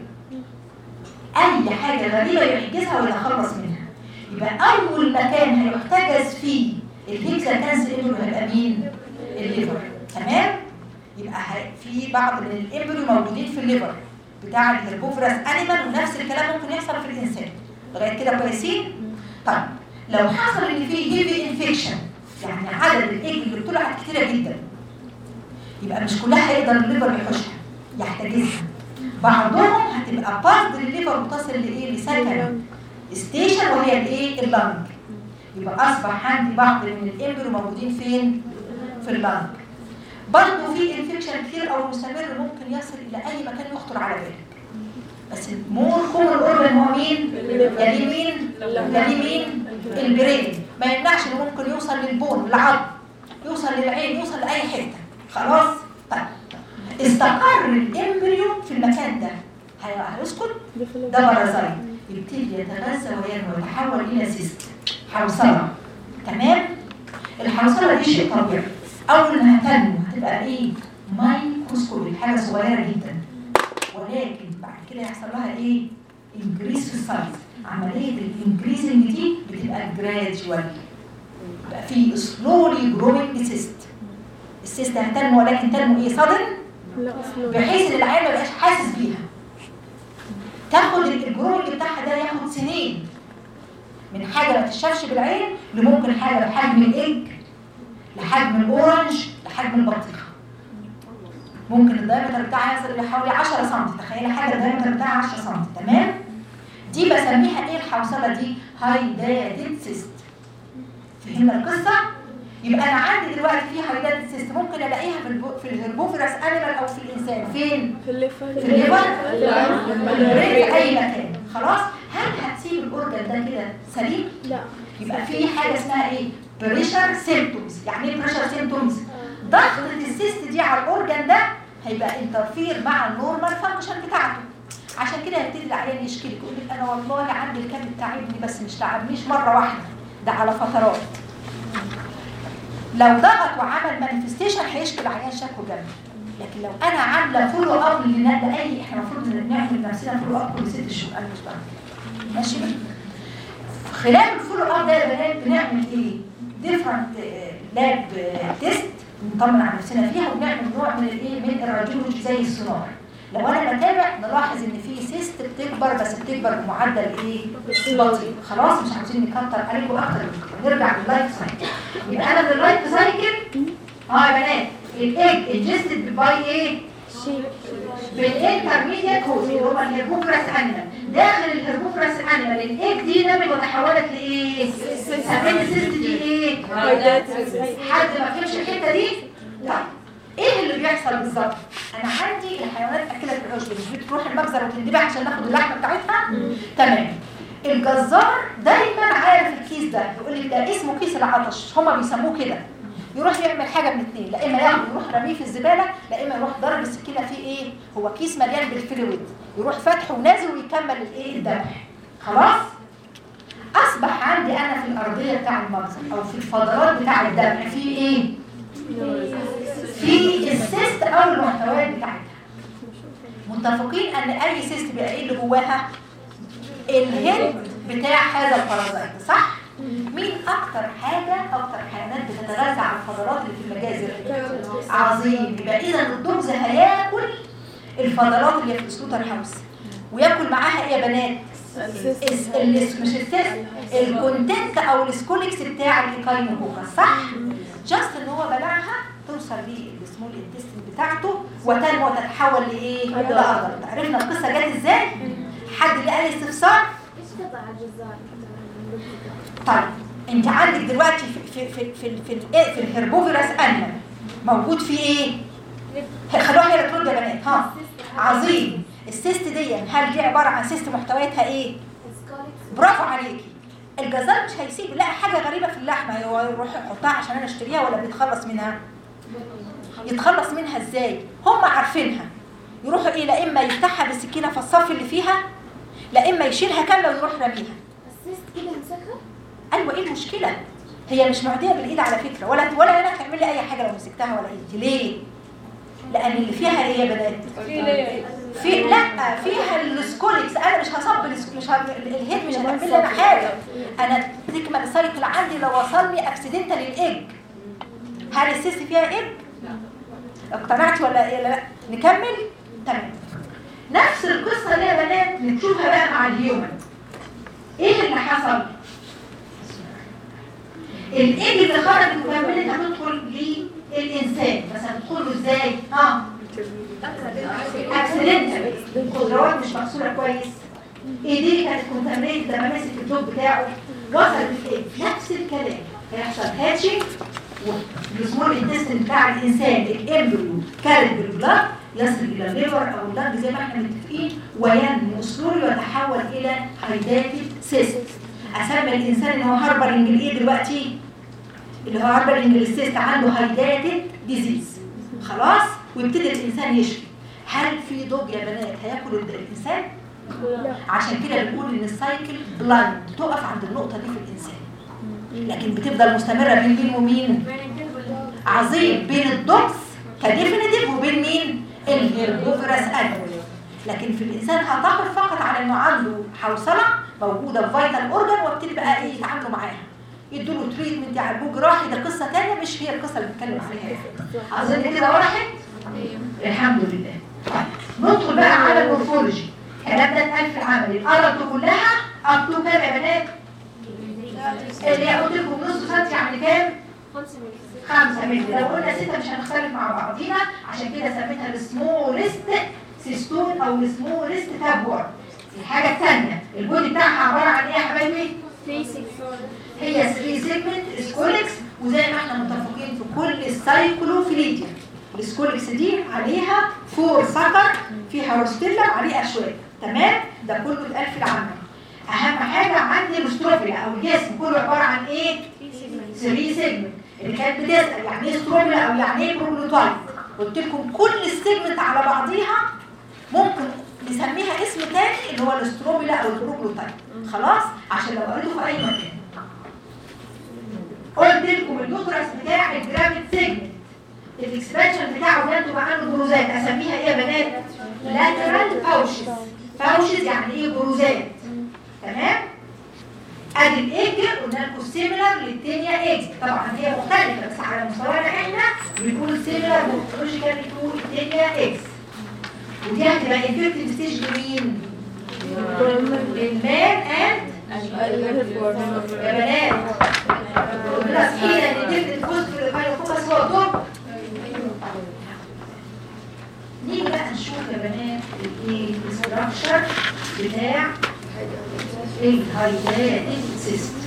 اي حاجه غريبه يحجزها ويتخلص منها يبقى اول مكان هيحتجز فيه الهيكسا كانسر امبريو هيبقى مين الليفر تمام يبقى ه- في بعض من الامبريو موجودين في الليفر بتاع الهربوفرس انيمال ونفس الكلام ممكن يحصل في الانسان لغايه كده كويسين طيب لو حصل ان في هيفي انفكشن يعني عدد الايج اللي بتطلع كتيره جدا يبقى مش كلها هيقدر الليفر يحوشها يحتجزها بعضهم هتبقى بارت للليفر متصل لايه لسكن ستيشن وهي الايه اللنج يبقى اصبح عندي بعض من الامبريو موجودين فين في اللنج برضه في انفكشن كتير او مستمر ممكن يصل الى اي مكان يخطر على بالك بس المور كومن اورجن هو مين يلي مين يلي مين البرين ما يمنعش انه ممكن يوصل للبون للعظم يوصل للعين يوصل لاي حته خلاص طيب استقر الامبريو في المكان ده هي- هيسكت ده بارازايت يبتدي يتغذى وينمو ويتحول الى سيست حوصله تمام الحوصله دي شيء طبيعي اول ما هتنمو هتبقى ايه مايكروسكوبي حاجه صغيره جدا ولكن بعد كده يحصل لها ايه انكريس في السايز عمليه الانكريزنج دي بتبقى جرادجوال يبقى في سلولي جروينج سيست السيست هتنمو ولكن تنمو ايه صدن لا اصلا بحيث ان العين ما يبقاش حاسس بيها تاخد الجروج بتاعها ده ياخد سنين من حاجه ما تشافش بالعين لممكن حاجه بحجم الايج لحجم الاورنج لحجم البطيخه ممكن الدايمتر بتاعها يصل الى حوالي 10 سم تخيلي حاجه الدايمتر بتاعها 10 سم تمام دي بسميها ايه الحوصله دي هايداتد سيست فهمنا القصه يبقى انا عندي دلوقتي في هايداتد سيست ممكن الاقيها في البو... في الهربوفرس انيمال او في الانسان فين في الليفر في الليفر البرين في اي مكان خلاص هل هتسيب الاورجن ده كده سليم لا يبقى في حاجه اسمها ايه بريشر سيمبتومز يعني ايه بريشر سيمبتومز ضغطه السيست دي على الاورجن ده هيبقى انترفير مع النورمال فانكشن بتاعته عشان كده هيبتدي العيان يشكي لك يقول لك انا والله عندي الكبد تعبني بس مش تعبنيش مره واحده ده على فترات لو ضغط وعمل مانيفستيشن هيشكي العيان شكوى جامد لكن لو انا عامله فولو اب لنقل اي احنا المفروض نعمل لنفسنا فولو اب كل ست شهور انا مش بعمل ماشي خلال الفولو اب ده يا بنات بنعمل ايه؟ ديفرنت لاب تيست نطمن على نفسنا فيها وبنعمل نوع من الايه من الراديولوجي زي السونار لو انا بتابع نلاحظ ان في سيست بتكبر بس بتكبر بمعدل ايه؟ بطيء خلاص مش عاوزين نكتر عليكم اكتر من كده نرجع لللايف سايكل يبقى انا في اللايف سايكل اه يا بنات الايج انجستد باي ايه؟ بالانترميديت هوست اللي هو الهربوفرس انيمال داخل الهربوفرس انيمال الايج دي نمت وتحولت لايه؟ سميت السيست دي ايه؟ حد ما فهمش الحته دي؟ طيب ايه اللي بيحصل بالظبط؟ انا عندي الحيوانات اكلت العشب مش بتروح المخزن وتندبح عشان ناخد اللحمه بتاعتها؟ تمام الجزار دايما عارف الكيس ده يقول لك ده اسمه كيس العطش هما بيسموه كده يروح يعمل حاجه من اثنين لا اما ياخده يروح رميه في الزباله لا اما يروح ضرب السكينه فيه ايه هو كيس مليان بالفلويد يروح فاتحه ونازل ويكمل الايه الذبح خلاص اصبح عندي انا في الارضيه بتاع المخزن او في الفضلات بتاع الذبح في ايه في السيست او المحتويات بتاعتها متفقين ان اي سيست بيبقى ايه اللي جواها الهيد بتاع هذا البارازايت صح مين اكتر حاجه اكتر حيوانات بتتغذى على الفضلات اللي في المجازر عظيم يبقى اذا الدوجز هياكل الفضلات اللي في السلوتر هاوس وياكل معاها ايه يا بنات الس- الس- مش السيس الكونتنت او السكوليكس بتاع الايكاينوكوكا صح جاست ان هو بلعها توصل للسمول انتستين بتاعته وتنمو وتتحول لايه لأرض عرفنا القصه جت ازاي حد اللي قال استفسار ايش قطع الجزار؟ طيب انت عندك دلوقتي في في في في في, في الهربوفيروس انيمال موجود فيه ايه خلوها هي اللي ترد يا بنات ها عظيم السيست دي هل دي عباره عن سيست محتوياتها ايه برافو عليكي الجزار مش هيسيب يلاقي حاجه غريبه في اللحمه هو يروح يحطها عشان انا اشتريها ولا بيتخلص منها يتخلص منها ازاي هم عارفينها يروحوا ايه لا اما يفتحها بالسكينه في الصف اللي فيها لا اما يشيلها كامله ويروح راميها السيست كده مسكها؟ ايوه ايه المشكله هي مش معديه بالايد على فكره ولا ولا انا تعمل لي اي حاجه لو مسكتها ولا انت ليه لان اللي فيها ايه يا بنات في لا فيها السكوليكس انا مش هصب الس- مش ه... الهيد مش هتعمل لي انا حاجه انا تكمل السايكل عندي لو وصلني اكسيدنتال الايج هل السيست فيها ايج اقتنعتي ولا ايه لا نكمل تمام نفس القصه دي يا بنات نشوفها بقى مع الهيومن ايه اللي حصل الايج اللي خرج وكملت هتدخل للانسان بس هتدخل له ازاي ها اكسيدنتال الخضروات مش مغسوله كويس ايديه كانت كونتامينيت لما ماسك الدوب بتاعه وصل للايه نفس الكلام هيحصل هاتشنج والسمول انتستين بتاع الانسان الامبريو كارت بالبلاد يصل الى الليفر او اللنج زي ما احنا متفقين وينمو سلوري ويتحول الى هايداتد سيست اسمي الانسان ان هو هاربرنج الايه دلوقتي اللي هو هاربرنج السيست عنده هايداتد ديزيز خلاص ويبتدي الانسان يشفي هل في دوج يا بنات هياكل الانسان عشان كده بنقول ان السايكل بلايند تقف عند النقطه دي في الانسان لكن بتفضل مستمره بين مين ومين عظيم بين الدوكس كديفينيتيف وبين مين الهيربوفيروس انيمال لكن في الانسان هتقف فقط على انه عنده حوصله موجوده في فيتال اورجان وابتدي بقى ايه يتعاملوا معاها يدوا له تريتمنت يعالجوه جراحي ده قصه ثانيه مش هي القصه اللي بنتكلم عليها اظن كده وضحت الحمد لله طيب ندخل بقى على المورفولوجي الكلام ده اتقال في العمل الارض كلها اب تو كام يا بنات اللي قلت لكم نص سنتي يعني كام خمسة مللي خمسة مللي لو قلنا ستة مش هنختلف مع بعضينا عشان كده سميتها السمولست سيستون او السمولست تابور الحاجة الثانية البودي بتاعها عبارة عن ايه يا حبايبي؟ هي 3 سيجمنت سكولكس وزي ما احنا متفقين في كل السايكلوفيليديا السكولكس دي عليها فور سكر فيها روستيلا وعليه اشواك تمام ده كله اتقال في العمل اهم حاجه عندي الاستروفيلا او الجسم كله عباره عن ايه 3 سيجمنت اللي كانت بتسال يعني ايه استروفيلا او يعني ايه بروبلوتايب قلت لكم كل السيجمنت على بعضيها ممكن نسميها اسم تاني اللي هو الاستروفيلا او البروبلوتايب خلاص عشان لو قريته في اي مكان قلت لكم اليوترس بتاع الجرافيد سيجمنت الاكسبانشن بتاعه بينتج عنه بروزات اسميها ايه يا بنات لاترال باوشز باوشز يعني ايه بروزات تمام ادي الايج قلنا لكم سيميلر للتانية ايج طبعا هي مختلفه بس على مستوانا احنا بنقول سيميلر مورفولوجيكال تو التانية ايجز ودي هتبقى انفكتيف ستيج لمين؟ للمان اند يا بنات قلنا صحيح ان الدفن الجزء في الفايروفوكس هو الدور نيجي بقى نشوف يا بنات الايه الاستراكشر بتاع الهايداتد سيست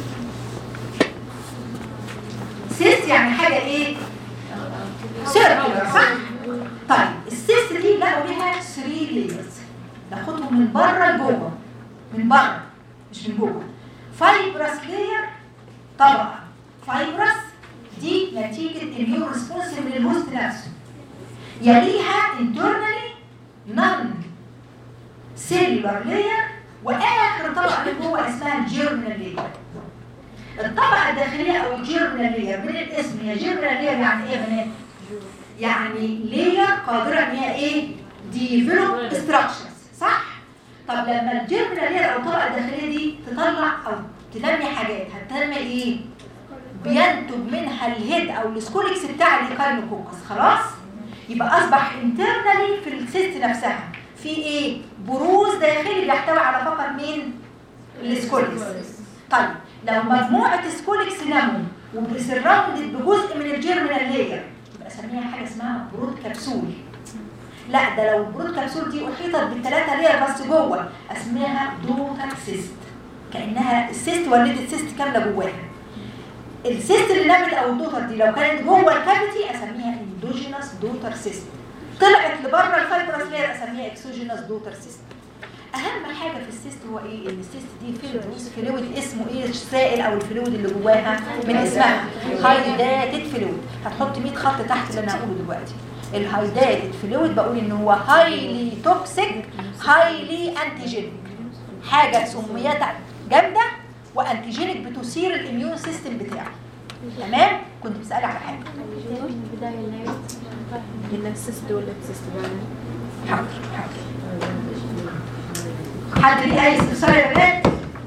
سيست يعني حاجه ايه سيركلر صح طيب السيست دي لقوا ليها 3 ليرز ناخدهم من بره لجوه من بره مش من جوه فايبرس لير طبقه فايبرس دي نتيجه اميون ريسبونس من الهوست نفسه يليها internally non cellular layer واخر طبقه اللي جوه اسمها الجيرمينال layer الطبقه الداخليه او الجيرمينال layer من الاسم هي جيرمينال layer يعني ايه يا بنات؟ يعني layer قادره ان هي ايه؟ develop structures صح؟ طب لما الجيرمينال لير او الطبقه الداخليه دي تطلع او تنمي حاجات هتنمي ايه بينتج منها الهيد او السكوليكس بتاع الايكاينوكوكس خلاص يبقى اصبح انترنالي في السيست نفسها في ايه بروز داخلي بيحتوي على فقط مين السكوليكس طيب لو مجموعه سكوليكس نمو وسراوندد بجزء من الجيرمينال لاير يبقى اسميها حاجه اسمها برود كبسول لا ده لو البرود كبسول دي احيطت بالثلاثه لير بس جوه اسمها دوتال سيست كانها السيست ولدت سيست كامله جواها السيست اللي نمت او الدوتر دي لو كانت جوه الكافيتي اسميها اندوجينوس دوتر سيست طلعت لبره الفايبرس لير اسميها اكسوجينوس دوتر سيست اهم حاجه في السيست هو ايه ان السيست دي فلويد فلويد اسمه ايه السائل او الفلويد اللي جواها من اسمها هايداتد فلويد هتحط 100 خط تحت اللي انا هقوله دلوقتي الهايداتد فلويد بقول ان هو هايلي توكسيك هايلي انتيجينيك حاجه سميات جامده وانتيجينيك بتثير الاميون سيستم بتاعه تمام كنت بسالي على حاجه البداية اللي هي السيست ولا السيست حاضر حاضر حد ليه اي استفسار يا بنات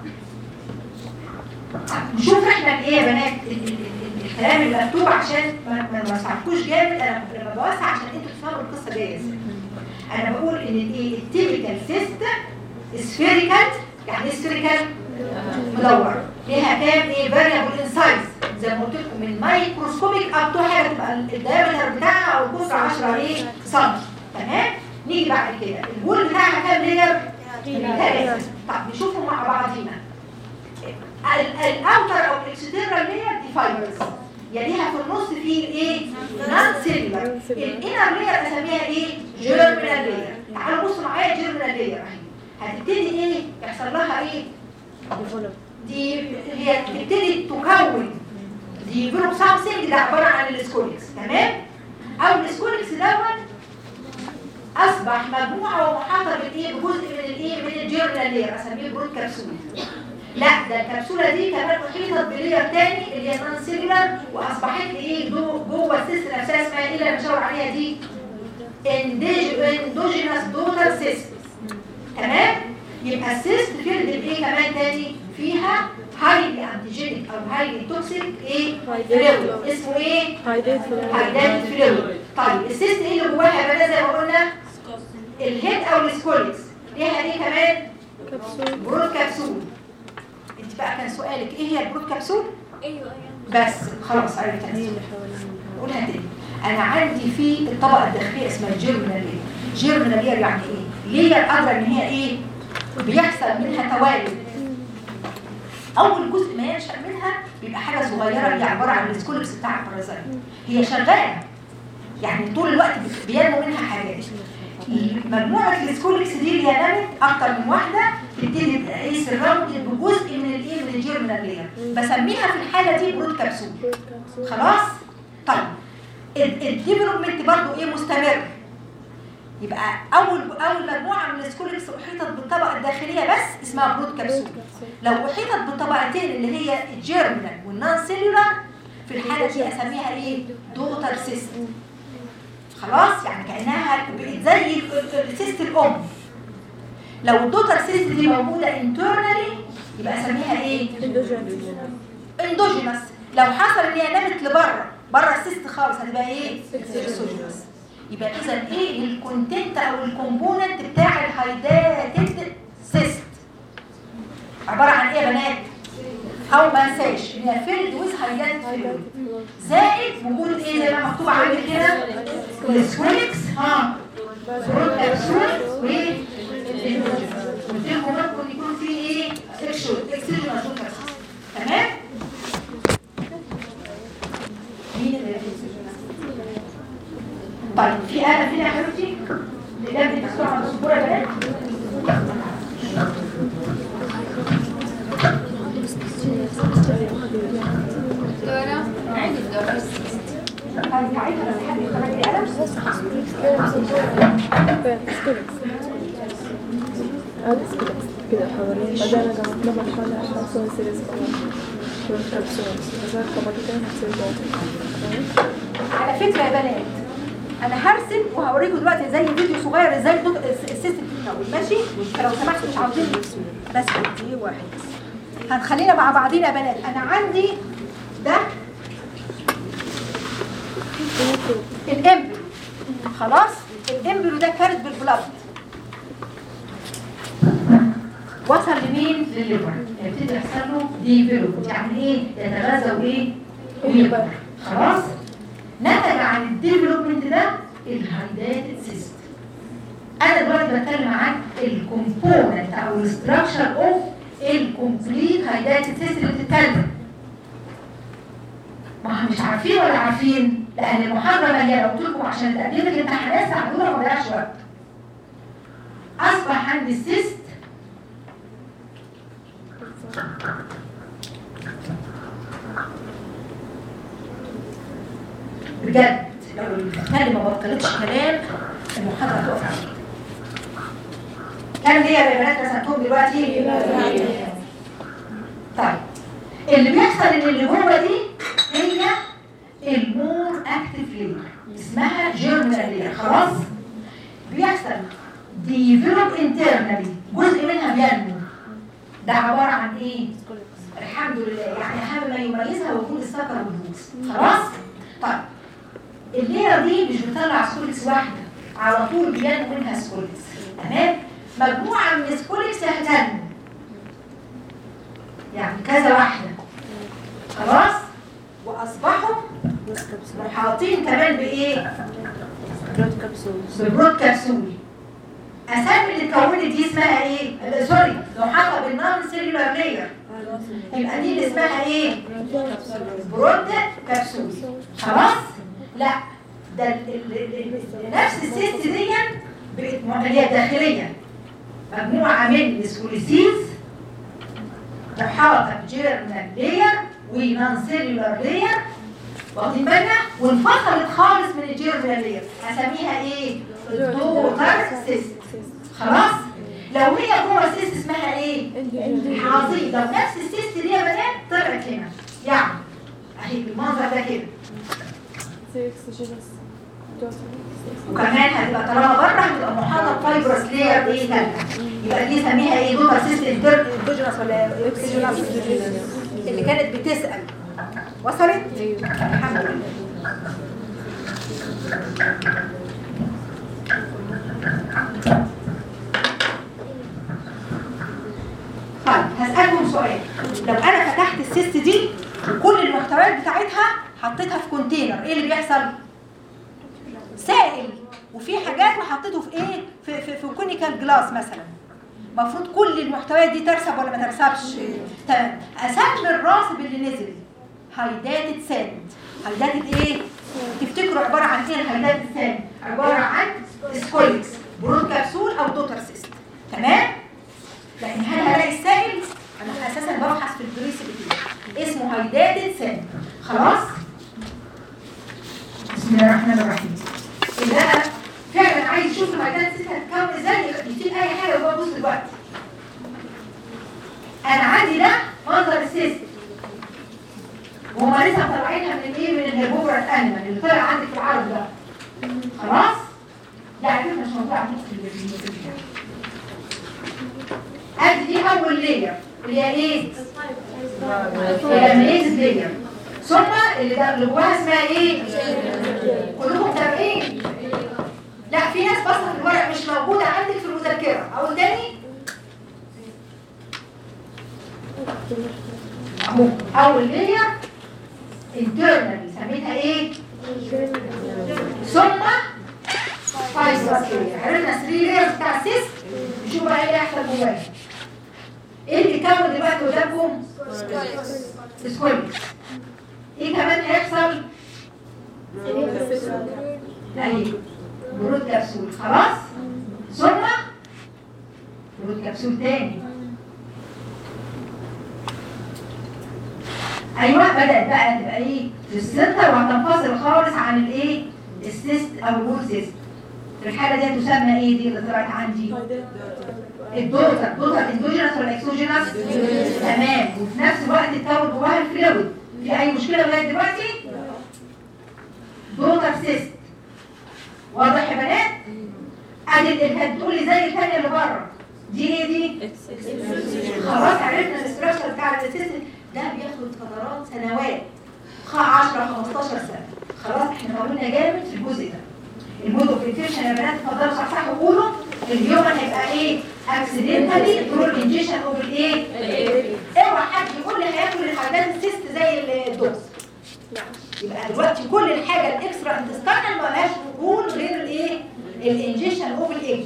نشوف احنا ايه يا بنات ال- ال- ال- الكلام المكتوب عشان ما ما نوسعكوش جامد انا لما بوسع عشان انتوا تفهموا القصه جايه ازاي انا بقول ان الايه التيبيكال سيست سفيريكال يعني ايه سفيريكال مدور ليها كام ايه فاريبل ان سايز زي ما قلت لكم من مايكروسكوبيك اب تو حاجه تبقى الدايمتر بتاعها او القطر 10 ايه سم تمام نيجي بعد كده الوول بتاعها كام لير ثلاثه طب نشوفهم مع بعضينا الاوتر او الاكسترنال لير دي فايبرز يليها في النص في ايه نان سيلولار الانر لير اسميها ايه جيرمينال لير تعالوا بصوا معايا جيرمينال لير اهي هتبتدي ايه يحصل لها ايه دي هي بتبتدي تكون دي جروب سامسونج ده عباره عن السكوليكس تمام او السكوليكس دوت اصبح مجموعه ومحاطه بالايه بجزء من الايه من الجيرنال لير اسميه برود كبسول لا ده الكبسوله دي كمان احيطت بلير تاني اللي هي نون سيلولار واصبحت لي ايه جو- جوه السيست نفسها اسمها ايه اللي بشاور عليها دي اندوجينوس دوتر سيست تمام يبقى السيست فيلد بايه كمان تاني فيها هايلي انتيجينيك او هايلي توكسيك ايه فلويد اسمه ايه هايدات هايدات فلويد طيب السيست ايه اللي جواها يا بنات زي ما قلنا الهيد او السكوليكس ليها ايه كمان كبسول برود كبسول انت بقى كان سؤالك ايه هي البرود كبسول ايوه ايوه بس خلاص عرفت هي اللي حوالين قولها تاني انا عندي في الطبقه الداخليه اسمها جيرمينال لير جيرمينال لير يعني ايه لير قادره ان هي ايه بيحصل منها توالد اول جزء ما ينشا منها بيبقى حاجه صغيره هي عباره عن السكولبس بتاع البارازايت هي شغاله يعني طول الوقت بينمو منها حاجات مجموعه السكولبس دي اللي هي نمت اكتر من واحده تبتدي تبقى ايه سراوندد بجزء من الايه من الجيرمينال لير بسميها في الحاله دي برود كبسول خلاص طيب الديفلوبمنت برضو ايه مستمر يبقى اول اول مجموعه من السكوليكس احيطت بالطبقه الداخليه بس اسمها برود كبسول لو احيطت بالطبقتين اللي هي الجيرمينال والنون سيلولار في الحاله دي اسميها ايه دوتر سيستم خلاص يعني كانها بقت زي ال- ال- السيست الام لو الدوتر سيست دي موجوده انترنالي يبقى اسميها ايه اندوجينس لو حصل ان هي نامت لبره بره السيست خالص هتبقى ايه اكسوجينس يبقى اذا ايه الكونتنت او الكومبوننت بتاع الهايداتد سيست عباره عن ايه يا بنات او ما انساش ان هي فيلد ويز هايداتد فلويد زائد وجود ايه زي ما مكتوب عندي كده السويكس ها برود كبسول والاندوجينس قلت لكم ممكن يكون في ايه اكشن اكسوجينس تمام مين اللي طيب في آلة فينا يا حبيبتي الإقلام دي بسرعة على السبورة يا بنات طيب تعالي بس حد يختار لي قلم كده حوالين بعدين انا قامت لما حوالي عشان اسوي سيريز كمان شوية كبسول بس طبقتين هتصير جواتي على فكرة يا بنات أنا هرسم وهوريكم دلوقتي زي فيديو صغير ازاي الدك- الس- السيستم بتتكون هقول ماشي فلو سمحتوا مش عاوزين بس دي واحد هنخلينا مع بعضينا يا بنات انا عندي ده الامبريو خلاص الامبريو ده كارت بالبلد وصل لمين للليفر يبتدي يحصل له ديفلوب يعني ايه يتغذى وايه ويكبر خلاص نتج عن الديفلوبمنت ده الهايداتد سيستم انا دلوقتي بتكلم عن الكومبوننت او الاستراكشر اوف الكومبليت هايداتد سيستم اللي بتتكلم ما هم مش عارفين ولا عارفين لان المحاضره مليانه قلت لكم عشان تقديم الامتحانات ساعدونا ما ضيعش وقت اصبح عندي السيست بجد لو الكلمه ما بطلتش كلام المحاضره هتقف على كده كام دي يا بنات رسمتهم دلوقتي طيب اللي بيحصل ان اللي جوه دي هي المور اكتف لير اسمها جيرمينال لير خلاص بيحصل ديفلوب انترنالي جزء منها بينمو ده عباره عن ايه الحمد لله يعني اهم ما يميزها وجود السكر والبوز خلاص طيب الليره دي مش بتطلع سكولكس واحده على طول بينمو منها سكولكس تمام مجموعه من السكولكس هتنمو يعني كذا واحده خلاص واصبحوا محاطين كمان بايه ببرود كبسول اسامي اللي اتكونت دي اسمها ايه آه، سوري محاطه بالنون سيلولار لاير يبقى دي اللي اسمها ايه برود كبسول خلاص لا ده ال- ال- ال- ال- نفس السيست دي بقت معمليه داخليه مجموعه من السكوليسيز محاطه بجيرمال لاير ونون سيلولار لاير واخدين بالنا وانفصلت خالص من الجيرمال لاير هسميها ايه الدوتر سيست خلاص لو هي جوه السيست اسمها ايه عظيم لو نفس السيست دي يا بنات طلعت هنا يعني اهي بالمنظر ده كده وكمان هتبقى طالما بره هتبقى محاطه بفايبرس لير ايه ثالثه يبقى دي سميها ايه دوتر سيست اندوجينس ولا اكسجينس اللي كانت بتسال وصلت؟ الحمد لله طيب هسألكم سؤال لو أنا فتحت السيست دي وكل المحتويات بتاعتها حطيتها في كونتينر إيه اللي بيحصل؟ سائل وفي حاجات وحطيته في إيه؟ في في, في كونيكال جلاس مثلا المفروض كل المحتويات دي ترسب ولا ما ترسبش؟ تمام أسمي الراسب اللي نزل هايداتد ساند هايداتد إيه؟ تفتكروا عبارة عن إيه الهايداتد ساند؟ عبارة عن سكوليكس برود كبسول أو دوتر سيست تمام؟ لان هل هلاقي السائل انا اساسا ببحث في البريس بتاعي اسمه هايداتد سن خلاص بسم الله الرحمن الرحيم اللي انا فعلا عايز اشوف الهايداتد سن هتتكون ازاي يشيل اي حاجه جوه بص دلوقتي انا عندي ده منظر السيست وهما لسه مطلعينها من الايه من الهيربوبرا الانيمال اللي طلع عندك في العرض ده خلاص يعني مش موضوع عندك في الفيديو ادي دي اول لير اللي هي ايه الاميز لير ثم اللي ده اللي جواها اسمها ايه كلكم متابعين لا في ناس بصه في الورق مش موجوده عندك في المذكره اقول تاني اهو اول لير انترنال سميتها ايه ثم فايبرس لير عرفنا 3 ليرز بتاع السيست نشوف بقى ايه اللي هيحصل جواها ايه اللي كون دلوقتي قدامكم سكويلكس ايه كمان هيحصل اهي برود كبسول خلاص ثم برود كبسول تاني ايوه بدات بقى تبقى ايه في السنتر وهتنفصل خالص عن الايه السيست او البول سيست في الحاله دي تسمى ايه دي اللي طلعت عندي الدوتر دوتر اندوجينس ولا اكسوجينس تمام وفي نفس الوقت اتكون جواها الفلويد في اي مشكله لغايه دلوقتي دوتر سيست واضح يا بنات ادي اللي كانت بتقول لي زي الثانيه اللي بره دي ايه دي خلاص عرفنا الاستراكشر بتاع السيستم ده بياخد فترات سنوات خ- 10 15 سنه خلاص احنا طولنا جامد في الجزء ده المود اوف انفكشن يا بنات اتفضلوا صح صح وقولوا اليوم هيبقى ايه اكسيدنتالي ثرو انجيشن اوف الايه اوعى حد يقول لي هياكل الحاجات السيست زي الدوز يبقى دلوقتي كل الحاجه الاكسترا انتستانال ما لهاش وجود غير الايه الانجيشن اوف الايج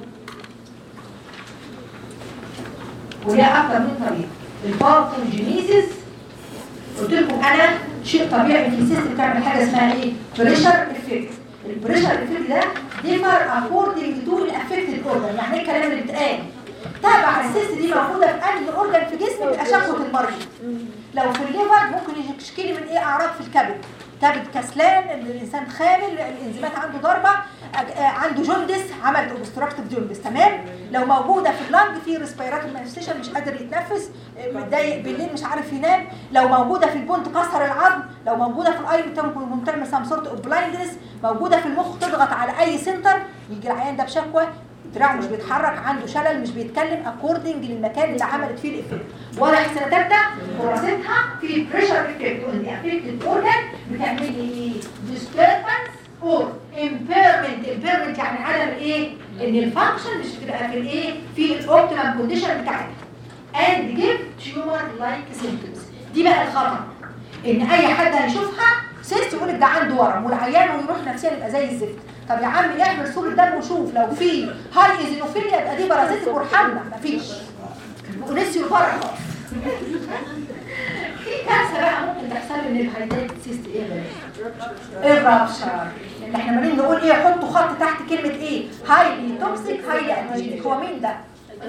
وده اكتر من طريقه الباثوجينيسيس قلت لكم انا شيء طبيعي ان السيستم بتعمل حاجه اسمها ايه بريشر افكت البريشر افكت ده ديفر اكوردنج تو الافكتد اورجان يعني ايه الكلام اللي بيتقال تابع السيست دي موجوده في انهي اورجان في جسمي بيبقى شكوى المريض لو في الليفر ممكن يشكلي من ايه اعراض في الكبد كبد كسلان الانسان خامل الانزيمات عنده ضربه أج- آه، عنده جوندس عمل اوبستراكتيف جوندس تمام لو موجوده في اللنج في ريسبيراتوري مانيفستيشن مش قادر يتنفس آه، متضايق بالليل مش عارف ينام لو موجوده في البون تكسر العظم لو موجوده في الاي ممكن تعمل سام سورت اوف بلايندنس موجوده في المخ تضغط على اي سنتر يجي العيان ده بشكوى دراعه مش بيتحرك عنده شلل مش بيتكلم اكوردنج للمكان اللي عملت فيه الافكت واضح السنه ثالثه خلاصتها في بريشر افكت والافكت اورجان بتعمل لي ايه ديستربنس اور امبيرمنت امبيرمنت يعني عدم الايه ان الفانكشن مش بتبقى في الايه في الاوبتيمم كونديشن بتاعتها and give tumor like symptoms دي بقى الخطر ان اي حد هيشوفها سيست يقول لك ده عنده ورم والعيان ويروح نفسيا يبقى زي الزفت طب يا عم اعمل صوره دم وشوف لو في هاي ايزينوفيليا يبقى دي بارازيتك وارحمنا مفيش ونسيوا الفرع خالص في كارثه بقى ممكن تحصل من الهايدات سيست ايه بقى الرابشر اللي احنا عمالين نقول ايه حطوا خط تحت كلمه ايه هايلي توكسيك هايلي انتيجينيك هو مين ده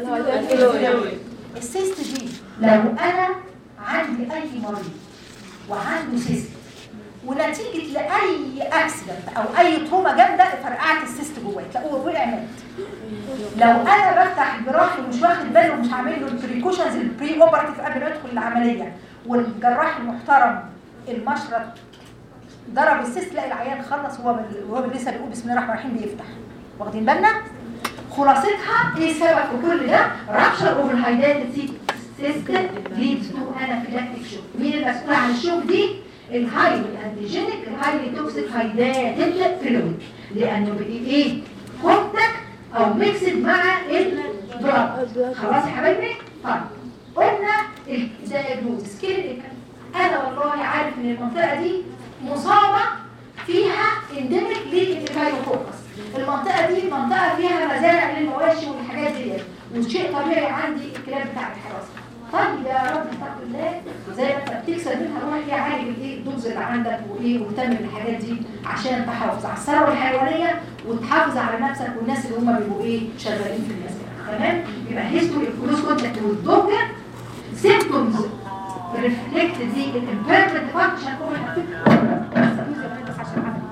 السيست دي لو انا عندي اي مريض وعنده سيست ونتيجه لاي اكسيدنت او اي تروما جامده فرقعت السيست جواه تلاقوه وقع مات لو انا بفتح الجراح ومش واخد باله ومش عامل له البريكوشنز البري اوبراتيف قبل ما يدخل العمليه والجراح المحترم المشرط ضرب السيست تلاقي العيان خلص وهو بال- وهو لسه بيقول بسم الله الرحمن الرحيم بيفتح واخدين بالنا خلاصتها ايه السبب في كل ده رابشر اوف الهايداتد سيستم ليدز تو انافيلاكتيك شوك مين المسؤول عن الشوك دي الهايلي انتيجينيك الهايلي توكسيك هايداتد فلويد لانه بقى ايه كونتاكت او ميكسد مع الدراج خلاص يا حبايبي طيب قلنا الدايجنوز كلمه انا والله عارف ان المنطقه دي مصابه فيها اندمك للفايروفوكس المنطقه دي منطقه فيها مزارع للمواشي والحاجات دي وشيء طبيعي عندي الكلاب بتاع الحراسه طيب يا رب اتق الله زي ما انت بتكسب منها روح ايه عالج الايه الدوز اللي عندك وايه واهتم بالحاجات دي عشان تحافظ على الثروه الحيوانيه وتحافظ على نفسك والناس اللي هم بيبقوا ايه شغالين في المزارع تمام يبقى هيستوري كلوز كونتاكت والدوجه سيمبتومز ريفلكت دي الامبيرمنت فانكشن هو بس عشان عمل.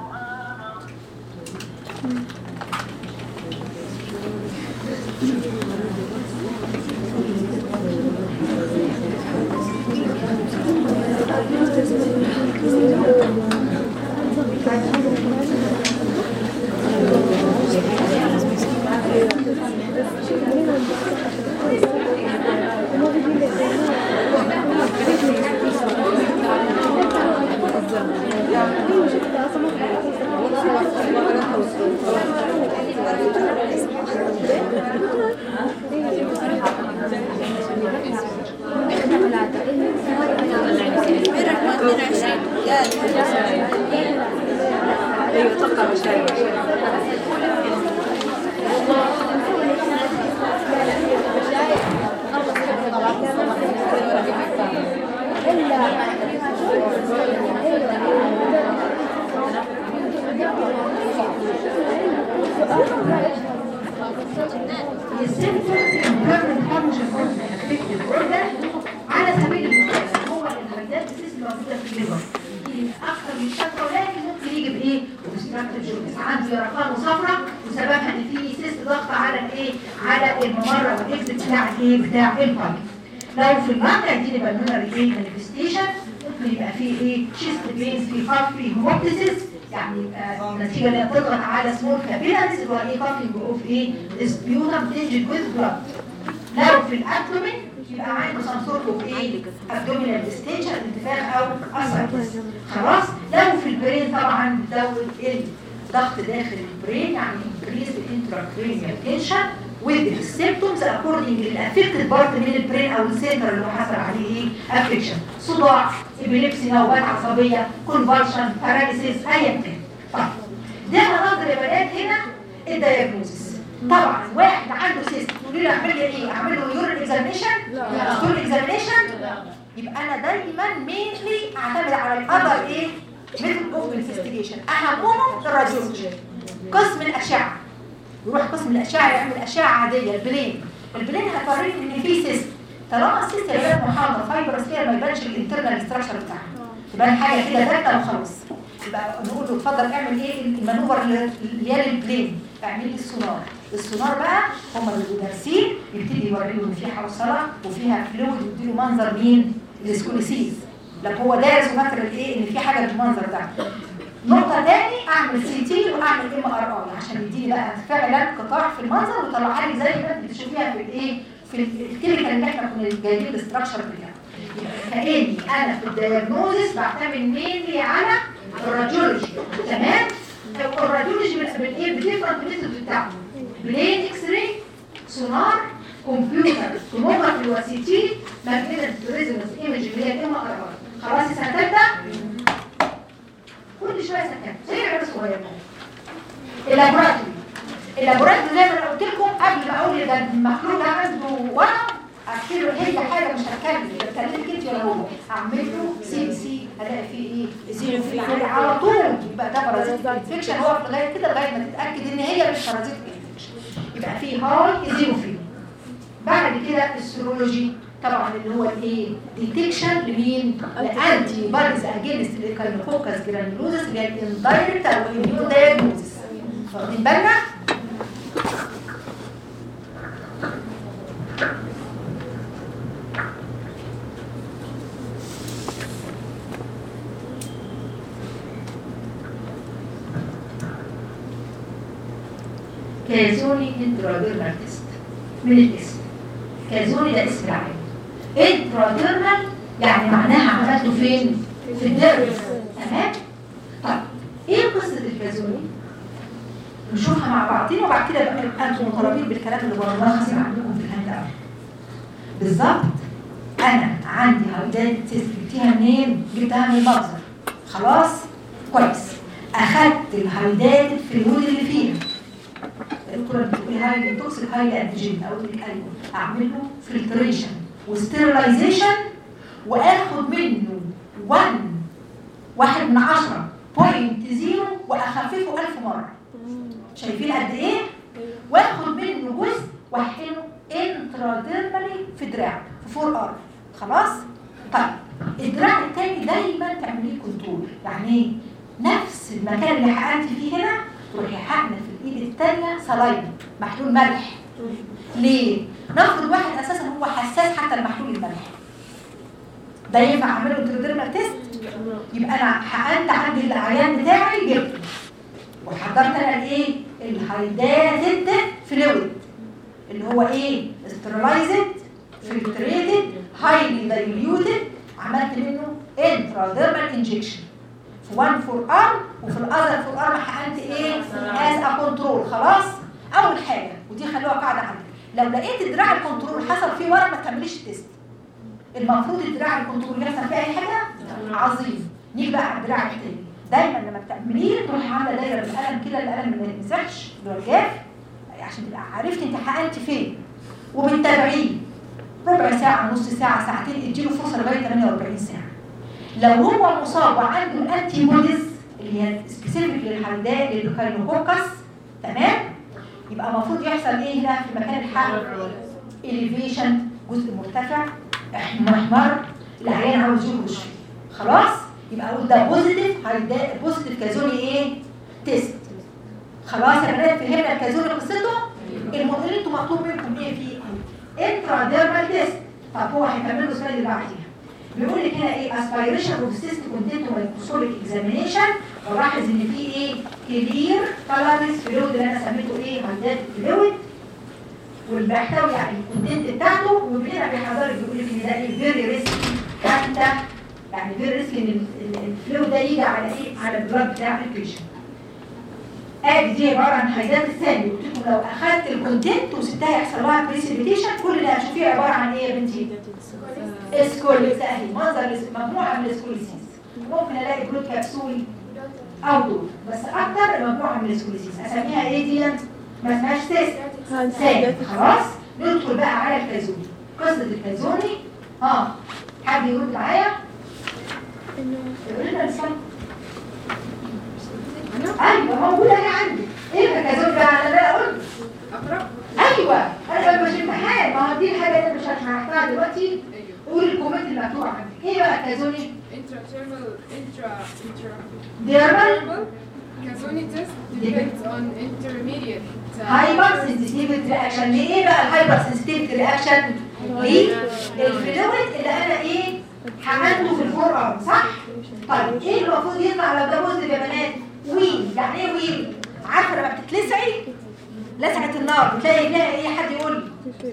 السيمبتومز امبيرمنت فانكشن اوف افكتيف اورجان على سبيل المثال هو الهيدات السيستم موجوده في الليفر يجي اكثر من شكوى ولكن ممكن يجي بايه؟ اوبستراكتيف جوندس عنده يرقان وصفرة وسببها ان في سيست ضغط على الايه؟ على الممر والاكزت بتاع الايه؟ بتاع البايب لو في المنطقه دي نبقى لنا ايه؟ مانيفستيشن ممكن يبقى فيه ايه؟ شيست بينز في خط في هيموبتيسيس يعني آه، نتيجه انها تضغط على سمول كابيلاريز اللي هو ايه كافينج اوف ايه سبيوتم تنجد ويز بلاد لو في الابدومين يبقى عنده سم سورت اوف ايه ابدومينال ديستنشن انتفاخ او اسايتس خلاص لو في البرين طبعا بتزود الضغط داخل البرين يعني increase the intracranial tension with the symptoms according للافكتد بارت من البرين او السنتر اللي هو حصل عليه ايه افكشن صداع ابيليبسي نوبات عصبيه كونفالشن باراليسيس ايا كان طيب ده مناظر يا بنات هنا الدايجنوزس طبعا واحد عنده سيست تقولي له اعمل لي ايه اعمل له يورين اكزامينشن لا. ستول اكزامينشن يبقى انا دايما مينلي اعتمد على الاذر ايه ميثود اوف انفستيجيشن اهمهم الراديولوجي قسم الاشعه يروح قسم الاشعه يعمل اشعه عاديه البلين البلين هتوريك ان في سيست طالما السيست يا بنات محاضره فايبرس كده ما يبانش الانترنال ستراكشر بتاعها تبان حاجه كده ثابته وخلاص يبقى نقول له اتفضل اعمل ايه المانوفر اللي هي البلين اعمل لي السونار السونار بقى هم اللي بيبقوا دارسين يبتدي يوري له ان في حوصله وفيها فلويد ويديله منظر مين السكوليسيس لو هو دارس وفاكر الايه ان في حاجه بالمنظر ده نقطة تاني اعمل سي تي واعمل ام ار اي عشان يديني بقى فعلا قطاع في المنظر ويطلع لي زي ما انت بتشوفيها في الايه في الكيميكال اللي احنا كنا جايبين الاستراكشر بتاعها يبقى كاني انا في الدياجنوزس بعتمد مينلي على الراديولوجي تمام الراديولوجي بال- بالايه بالديفرنت ميثود بتاعته بلين اكس راي سونار كمبيوتر توموجرافي وسي تي ماجنتيك ريزونانس ايمج اللي هي الام ار اي خلاص السنه الثالثه كل شويه سكن زي العيال الصغيره اللابوراتوري اللابوراتوري زي ما انا قلت لكم قبل ما اقول ده المخلوق ده عنده ورم اكتب له هي حاجه مش هتكلم بتكلمك انت ولا هو اعمل له سي بي سي الاقي فيه ايه زيرو في يعني على طول يبقى ده بارازيت انفكشن هو لغايه كده لغايه ما تتاكد ان هي مش بارازيت انفكشن يبقى في هاي زيرو في بعد كده السيرولوجي طبعا اللي هو الايه ديتكشن لمين الانتي بوديز اجينست الكاينوكوكس جرانيولوزس اللي هي الاندايركت او الاميون دايجنوزس واخدين بالنا كازوني انتراديرنال تيست من الاسم كازوني ده اسم العام انتراديرنال يعني معناها عملته فين؟ في الدرس تمام؟ طيب ايه قصة الكازوني؟ نشوفها مع بعضين وبعد كده بقى انتم مطالبين بالكلام اللي ملخص عندكم في الهاند اوت بالظبط انا عندي هايدات تيست جبتيها منين؟ جبتها من المخزن خلاص؟ كويس اخدت الهايدات الفلويد اللي فيها الدكتوره بتقول هاي توكسيك هاي انتيجين اقول لك ايوه اعمل له فلتريشن وستيرلايزيشن واخد منه 1 واحد من عشرة بوينت زيرو واخففه 1000 مره شايفين قد ايه؟ واخد منه جزء واحقنه انتراديرمالي في دراع في فور ار خلاص؟ طيب الدراع التاني دايما تعمليه كنترول يعني ايه؟ نفس المكان اللي حقنت فيه هنا تروحي حقنه في الايد التانية صلايم محلول ملح ليه؟ نفرض واحد اساسا هو حساس حتى لمحلول الملح ده ينفع اعمله انتروديرمال تيست يبقى انا حقنت عند العيان بتاعي جبته وحضرت انا الايه الهايداتد فلويد اللي هو ايه استرلايزد فلتريتد هايلي دايليوتد عملت منه انتراديرمال انجكشن في 1 فور ار وفي الاذر فور ار حقنت ايه از ا كنترول خلاص اول حاجه ودي خلوها قاعده عندك لو لقيت الدراع الكنترول حصل فيه ورم ما تكمليش التيست المفروض الدراع الكنترول يحصل فيه اي حاجه عظيم نيجي بقى على الدراع التاني دايما لما بتعمليه تروحي عامله دايره بالقلم كده القلم ما يتمسحش اللي هو الجاف عشان تبقى عرفتي انت حقنتي فين وبتتابعيه ربع ساعه نص ساعه ساعتين اديله فرصه لغايه 48 ساعه لو هو مصاب وعنده الانتي بوديز اللي هي سبيسيفيك للحمدان للكاينوكوكس تمام يبقى المفروض يحصل ايه هنا في مكان الحقن اليفيشن جزء مرتفع محمر العيان عاوز يخرج فيه خلاص يبقى اقول ده بوزيتيف هايدا بوزيتيف كازوني ايه تيست خلاص يا بنات فهمنا الكازوني قصته الموديل انتوا مطلوب منكم ايه فيه انترا ديرمال تيست طب هو هيكملوا السلايد اللي بعديها بيقول لك هنا ايه aspiration of cyst content microscopic examination بلاحظ ان في ايه كلير كلارس فلويد اللي انا سميته ايه هايدات فلويد واللي بيحتوي على الكونتنت بتاعته وبينا بيحذرك بيقول لك ان ده ايه فيري ريسك حتى يعني فيري ريسك ان ال- ال- الفلويد ده يجي على ايه على البلاد بتاع البيشنت ادي دي عباره عن هيدات الثاني قلت لكم لو اخدت الكونتنت وسبتها يحصل لها بريسيبيتيشن كل اللي هتشوفيه عباره عن ايه يا بنتي؟ اسكوليس اهي منظر الاس- مجموعه من الاسكوليسيس ممكن الاقي بلود كبسول او دول بس اكتر مجموعه من الاسكوليسيس اسميها ايه دي؟ ما اسمهاش سيست ثاني خلاص ندخل بقى على الكازوني قصه الكازوني ها حد يرد معايا؟ يقول لنا الاسلام ايوه موجوده هي عندي ايه الكازوني بقى انا لا قلت اقرا ايوه انا مش امتحان ما هو دي الحاجه اللي مش هشرحها دلوقتي قول الكومنت المكتوب عندك ايه بقى الكازوني intradermal intra intra ديرمال Casoni test depends on intermediate uh, هايبر سنسيتيفيتي رياكشن لايه بقى الهايبر سنسيتيفيتي رياكشن للفلويد اللي انا ايه حقنته في الفور ارم صح طيب ايه اللي المفروض يطلع لو ده بوزيتيف يا بنات ويل يعني ايه ويل عارفه لما بتتلسعي لسعه النار بتلاقي فيها ايه حد يقول لي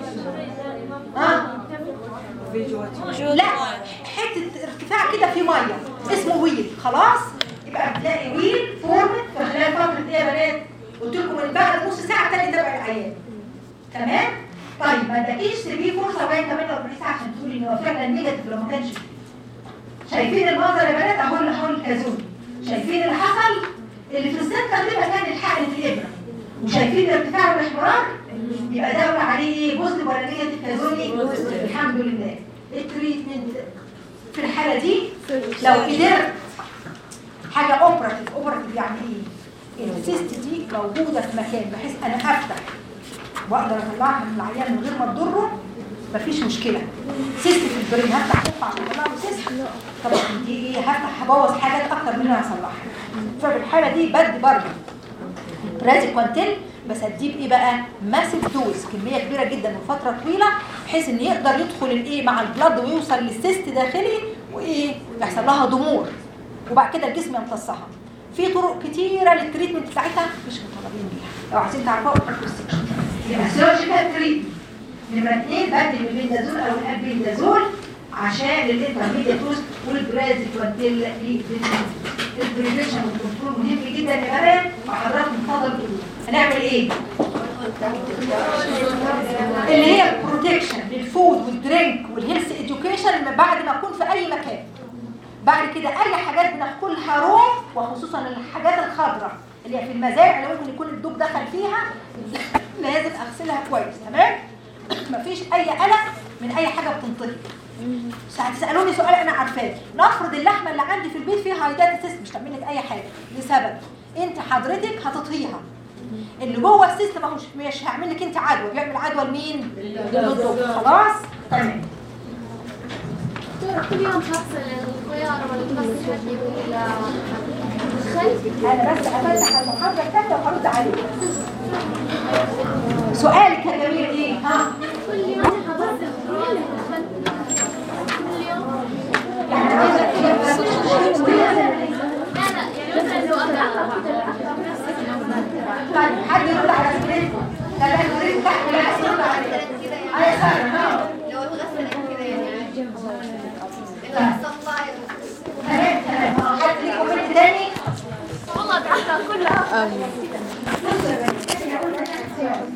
ها لا حته ارتفاع كده في ميه اسمه ويل خلاص يبقى بتلاقي ويل فورمت في خلال فتره ايه يا بنات قلت لكم من بعد نص ساعه تاني تبع العيان تمام طيب ما اداكيش تسيبيه فرصه وهي 48 ساعه عشان تقولي ان هو فعلا نيجاتيف لو ما كانش فيه. شايفين المنظر يا بنات اهو اللي حول الكازون شايفين اللي حصل اللي في السنتر ده مكان الحقن في الابره وشايفين الارتفاع والاحمرار يبقى ده بقى عليه ايه بوزيتيف ولا نيجاتيف كازوني الحمد لله التريتمنت في الحاله دي لو قدرت حاجه اوبراتيف اوبراتيف يعني ايه السيست دي موجوده في مكان بحيث انا افتح واقدر اطلعها من العيان من غير ما تضره مفيش مشكله سيست في البرين هفتح قطعه عشان اطلع له سيست طبعا دي ايه هفتح هبوظ حاجات اكتر من اللي انا هصلحها ففي الحاله دي بدي برضه برازي كوانتيل بس اديه بايه بقى ماسيف دوز كميه كبيره جدا وفتره طويله بحيث ان يقدر يدخل الايه مع البلد ويوصل للسيست داخلي وايه يحصل لها ضمور وبعد كده الجسم يمتصها في طرق كتيره للتريتمنت بتاعتها مش مطالبين بيها لو عايزين تعرفوها ابحثوا السكشن يبقى سيرجيكال تريتمنت نمرة اثنين بدل البندازول او الابندازول عشان الانترميديت دوز والبرازي كوانتيل البريفنشن والكنترول مهم جدا يا بنات وحضراتكم اتفضلوا تقولوا هنعمل ايه؟ اللي هي البروتكشن للفود والدرينك والهيلث اديوكيشن من بعد ما اكون في اي مكان بعد كده اي حاجات بناكلها رو وخصوصا الحاجات الخضراء اللي هي في المزارع اللي ممكن يكون الدوب دخل فيها لازم اغسلها كويس تمام مفيش اي قلق من اي حاجه بتنطلق بس هتسالوني سؤال انا عارفاه نفرض اللحمه اللي عندي في البيت فيها هايدات سيست مش تعمل لك اي حاجه لسبب انت حضرتك هتطهيها اللي جوه السيست ما هوش مش هيعمل لك انت عدوى بيعمل عدوى لمين للدكتور خلاص تمام دكتورة كل يوم تغسل الخيار ولا تغسل هدي ولا الخل انا بس افتح المحاضره الثالثه وهرد عليك سؤالك يا جميل ايه ها كل يوم هغسل الخيار ولا الخل كل يوم يعني عايزه ايه لا لا يعني مثلا لو أربعة طيب حد يرد على سؤالك لا لا يرد تحت لا عايز يرد عليك اي ساره ها لو اتغسلت كده يعني عادي تمام تمام اه حد ليه كومنت تاني والله تعبت كلها آمين بصوا يا بنات